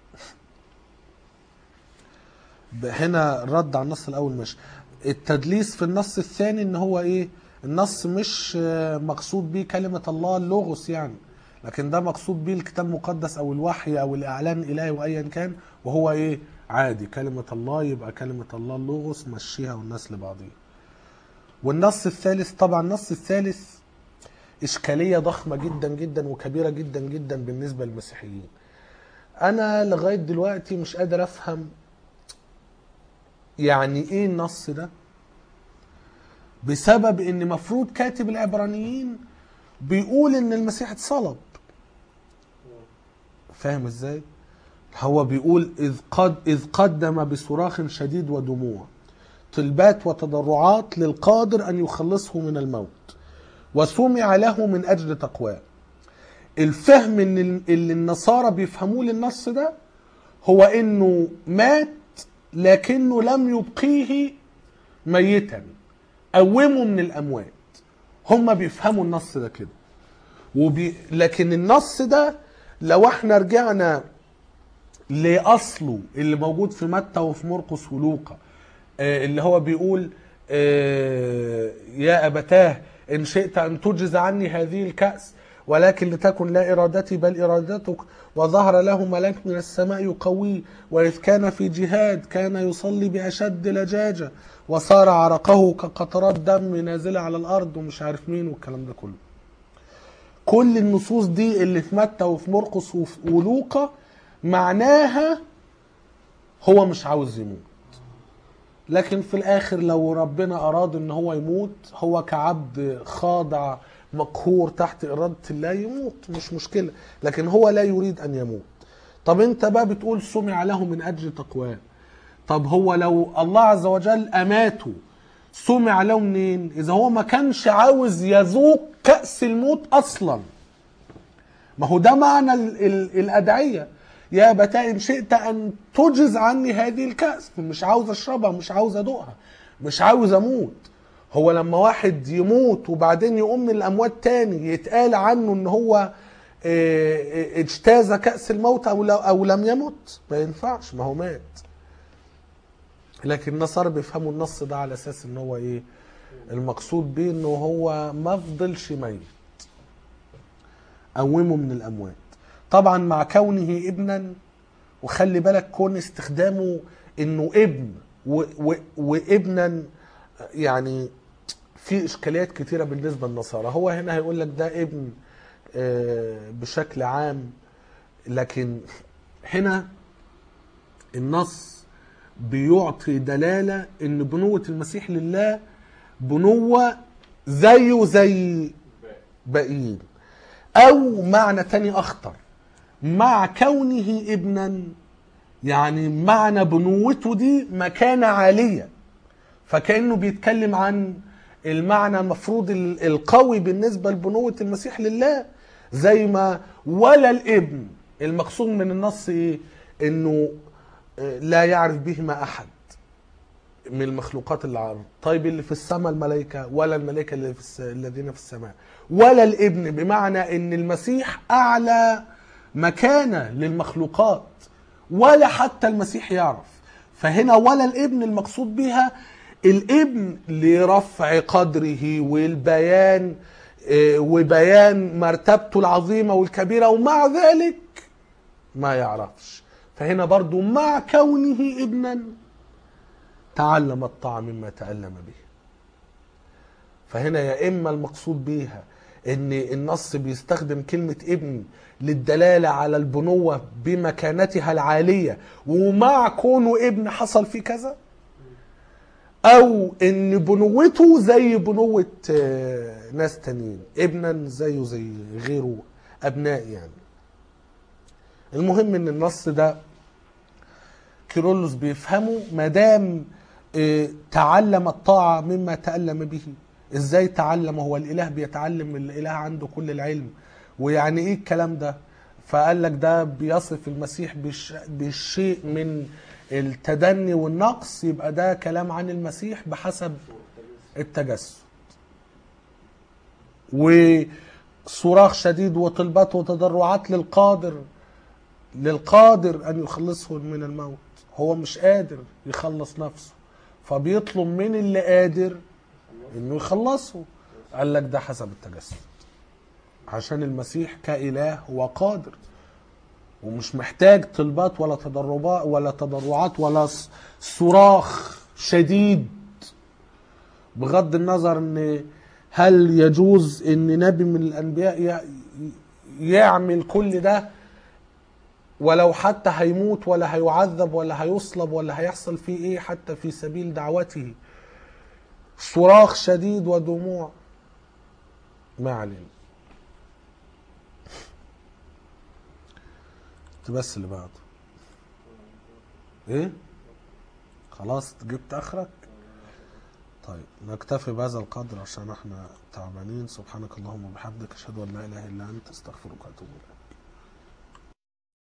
ب- هنا رد على النص الاول مش التدليس في النص الثاني ان هو ايه النص مش آه، مقصود بيه كلمة الله اللوغوس يعني لكن ده مقصود بيه الكتاب المقدس او الوحي او الاعلان الالهي وايا كان وهو ايه عادي كلمة الله يبقى كلمة الله اللوغوس مشيها والناس لبعضيها والنص الثالث طبعا النص الثالث إشكالية ضخمة جدا جدا وكبيرة جدا جدا بالنسبة للمسيحيين أنا لغاية دلوقتي مش قادر أفهم يعني إيه النص ده بسبب إن مفروض كاتب العبرانيين بيقول إن المسيح اتصلب فاهم إزاي؟ هو بيقول إذ قد إذ قدم بصراخ شديد ودموع طلبات وتضرعات للقادر أن يخلصه من الموت وسمع له من أجل تقواه الفهم ان ال- اللي النصارى بيفهموه للنص ده هو انه مات لكنه لم يبقيه ميتا قومه من الاموات هم بيفهموا النص ده كده وبي... لكن النص ده لو احنا رجعنا لاصله اللي موجود في متى وفي مرقس ولوقا آه، اللي هو بيقول آه، يا ابتاه ان شئت ان تجز عني هذه الكاس ولكن لتكن لا ارادتي بل ارادتك وظهر له ملاك من السماء يقويه واذ كان في جهاد كان يصلي باشد لجاجه وصار عرقه كقطرات دم نازله على الارض ومش عارف مين والكلام ده كله كل النصوص دي اللي في متى وفي مرقس وفي ولوقا معناها هو مش عاوز يموت لكن في الاخر لو ربنا اراد ان هو يموت هو كعبد خاضع مقهور تحت اراده الله يموت مش مشكله لكن هو لا يريد ان يموت طب انت بقى بتقول سمع له من اجل تقواه طب هو لو الله عز وجل اماته سمع له منين اذا هو ما كانش عاوز يذوق كاس الموت اصلا ما هو ده معنى ال ال الادعيه يا ابتاه ان شئت ان تجز عني هذه الكاس مش عاوز اشربها مش عاوز ادوقها مش عاوز اموت هو لما واحد يموت وبعدين يقوم من الاموات تاني يتقال عنه ان هو اه، اه، اجتاز كاس الموت او لو- او لم يمت ما ينفعش ما هو مات لكن النصارى بيفهموا النص ده على اساس ان هو ايه المقصود بيه انه هو ما فضلش ميت قومه من الاموات طبعا مع كونه ابنا وخلي بالك كون استخدامه انه ابن و و وابنا يعني في اشكاليات كتيره بالنسبه للنصارى هو هنا هيقول لك ده ابن آه، بشكل عام لكن هنا النص بيعطي دلاله ان بنوه المسيح لله بنوه زيه زي باقيين او معنى تاني اخطر مع كونه ابنا يعني معنى بنوته دي مكانة عالية فكأنه بيتكلم عن المعنى المفروض ال- القوي بالنسبة لبنوة المسيح لله زي ما ولا الابن المقصود من النص ايه انه آه، لا يعرف بهما احد من المخلوقات اللي على الارض طيب اللي في السماء الملائكه ولا الملائكه اللي في الس... الذين في السماء ولا الابن بمعنى ان المسيح اعلى مكانه للمخلوقات ولا حتى المسيح يعرف فهنا ولا الابن المقصود بها الابن لرفع قدره والبيان آه، وبيان مرتبته العظيمه والكبيره ومع ذلك ما يعرفش فهنا برضو مع كونه ابنا تعلم الطاعة مما تألم به فهنا يا إما المقصود بيها إن النص بيستخدم كلمة ابن للدلالة على البنوة بمكانتها العالية ومع كونه ابن حصل فيه كذا أو إن بنوته زي بنوة آه، ناس تانيين ابنا زيه زي غيره أبناء يعني المهم إن النص ده كيرلس بيفهمه ما دام آه، تعلم الطاعة مما تألم به ازاي تعلم هو الاله بيتعلم الاله عنده كل العلم ويعني ايه الكلام ده فقال لك ده بيصف المسيح بش بالشيء من التدني والنقص يبقى ده كلام عن المسيح بحسب التجسد وصراخ شديد وطلبات وتضرعات للقادر للقادر ان يخلصه من الموت هو مش قادر يخلص نفسه فبيطلب من اللي قادر انه يخلصه قال لك ده حسب التجسد عشان المسيح كإله هو قادر ومش محتاج طلبات ولا تضربات ولا تضرعات ولا ص- صراخ شديد بغض النظر ان هل يجوز ان نبي من الانبياء ي- يعمل كل ده ولو حتى هيموت ولا هيعذب ولا هيصلب ولا هيحصل فيه ايه حتى في سبيل دعوته صراخ شديد ودموع ما علينا بس اللي بعده ايه خلاص جبت اخرك طيب نكتفي بهذا القدر عشان احنا تعبانين سبحانك اللهم وبحمدك اشهد ان لا اله الا انت استغفرك واتوب اليك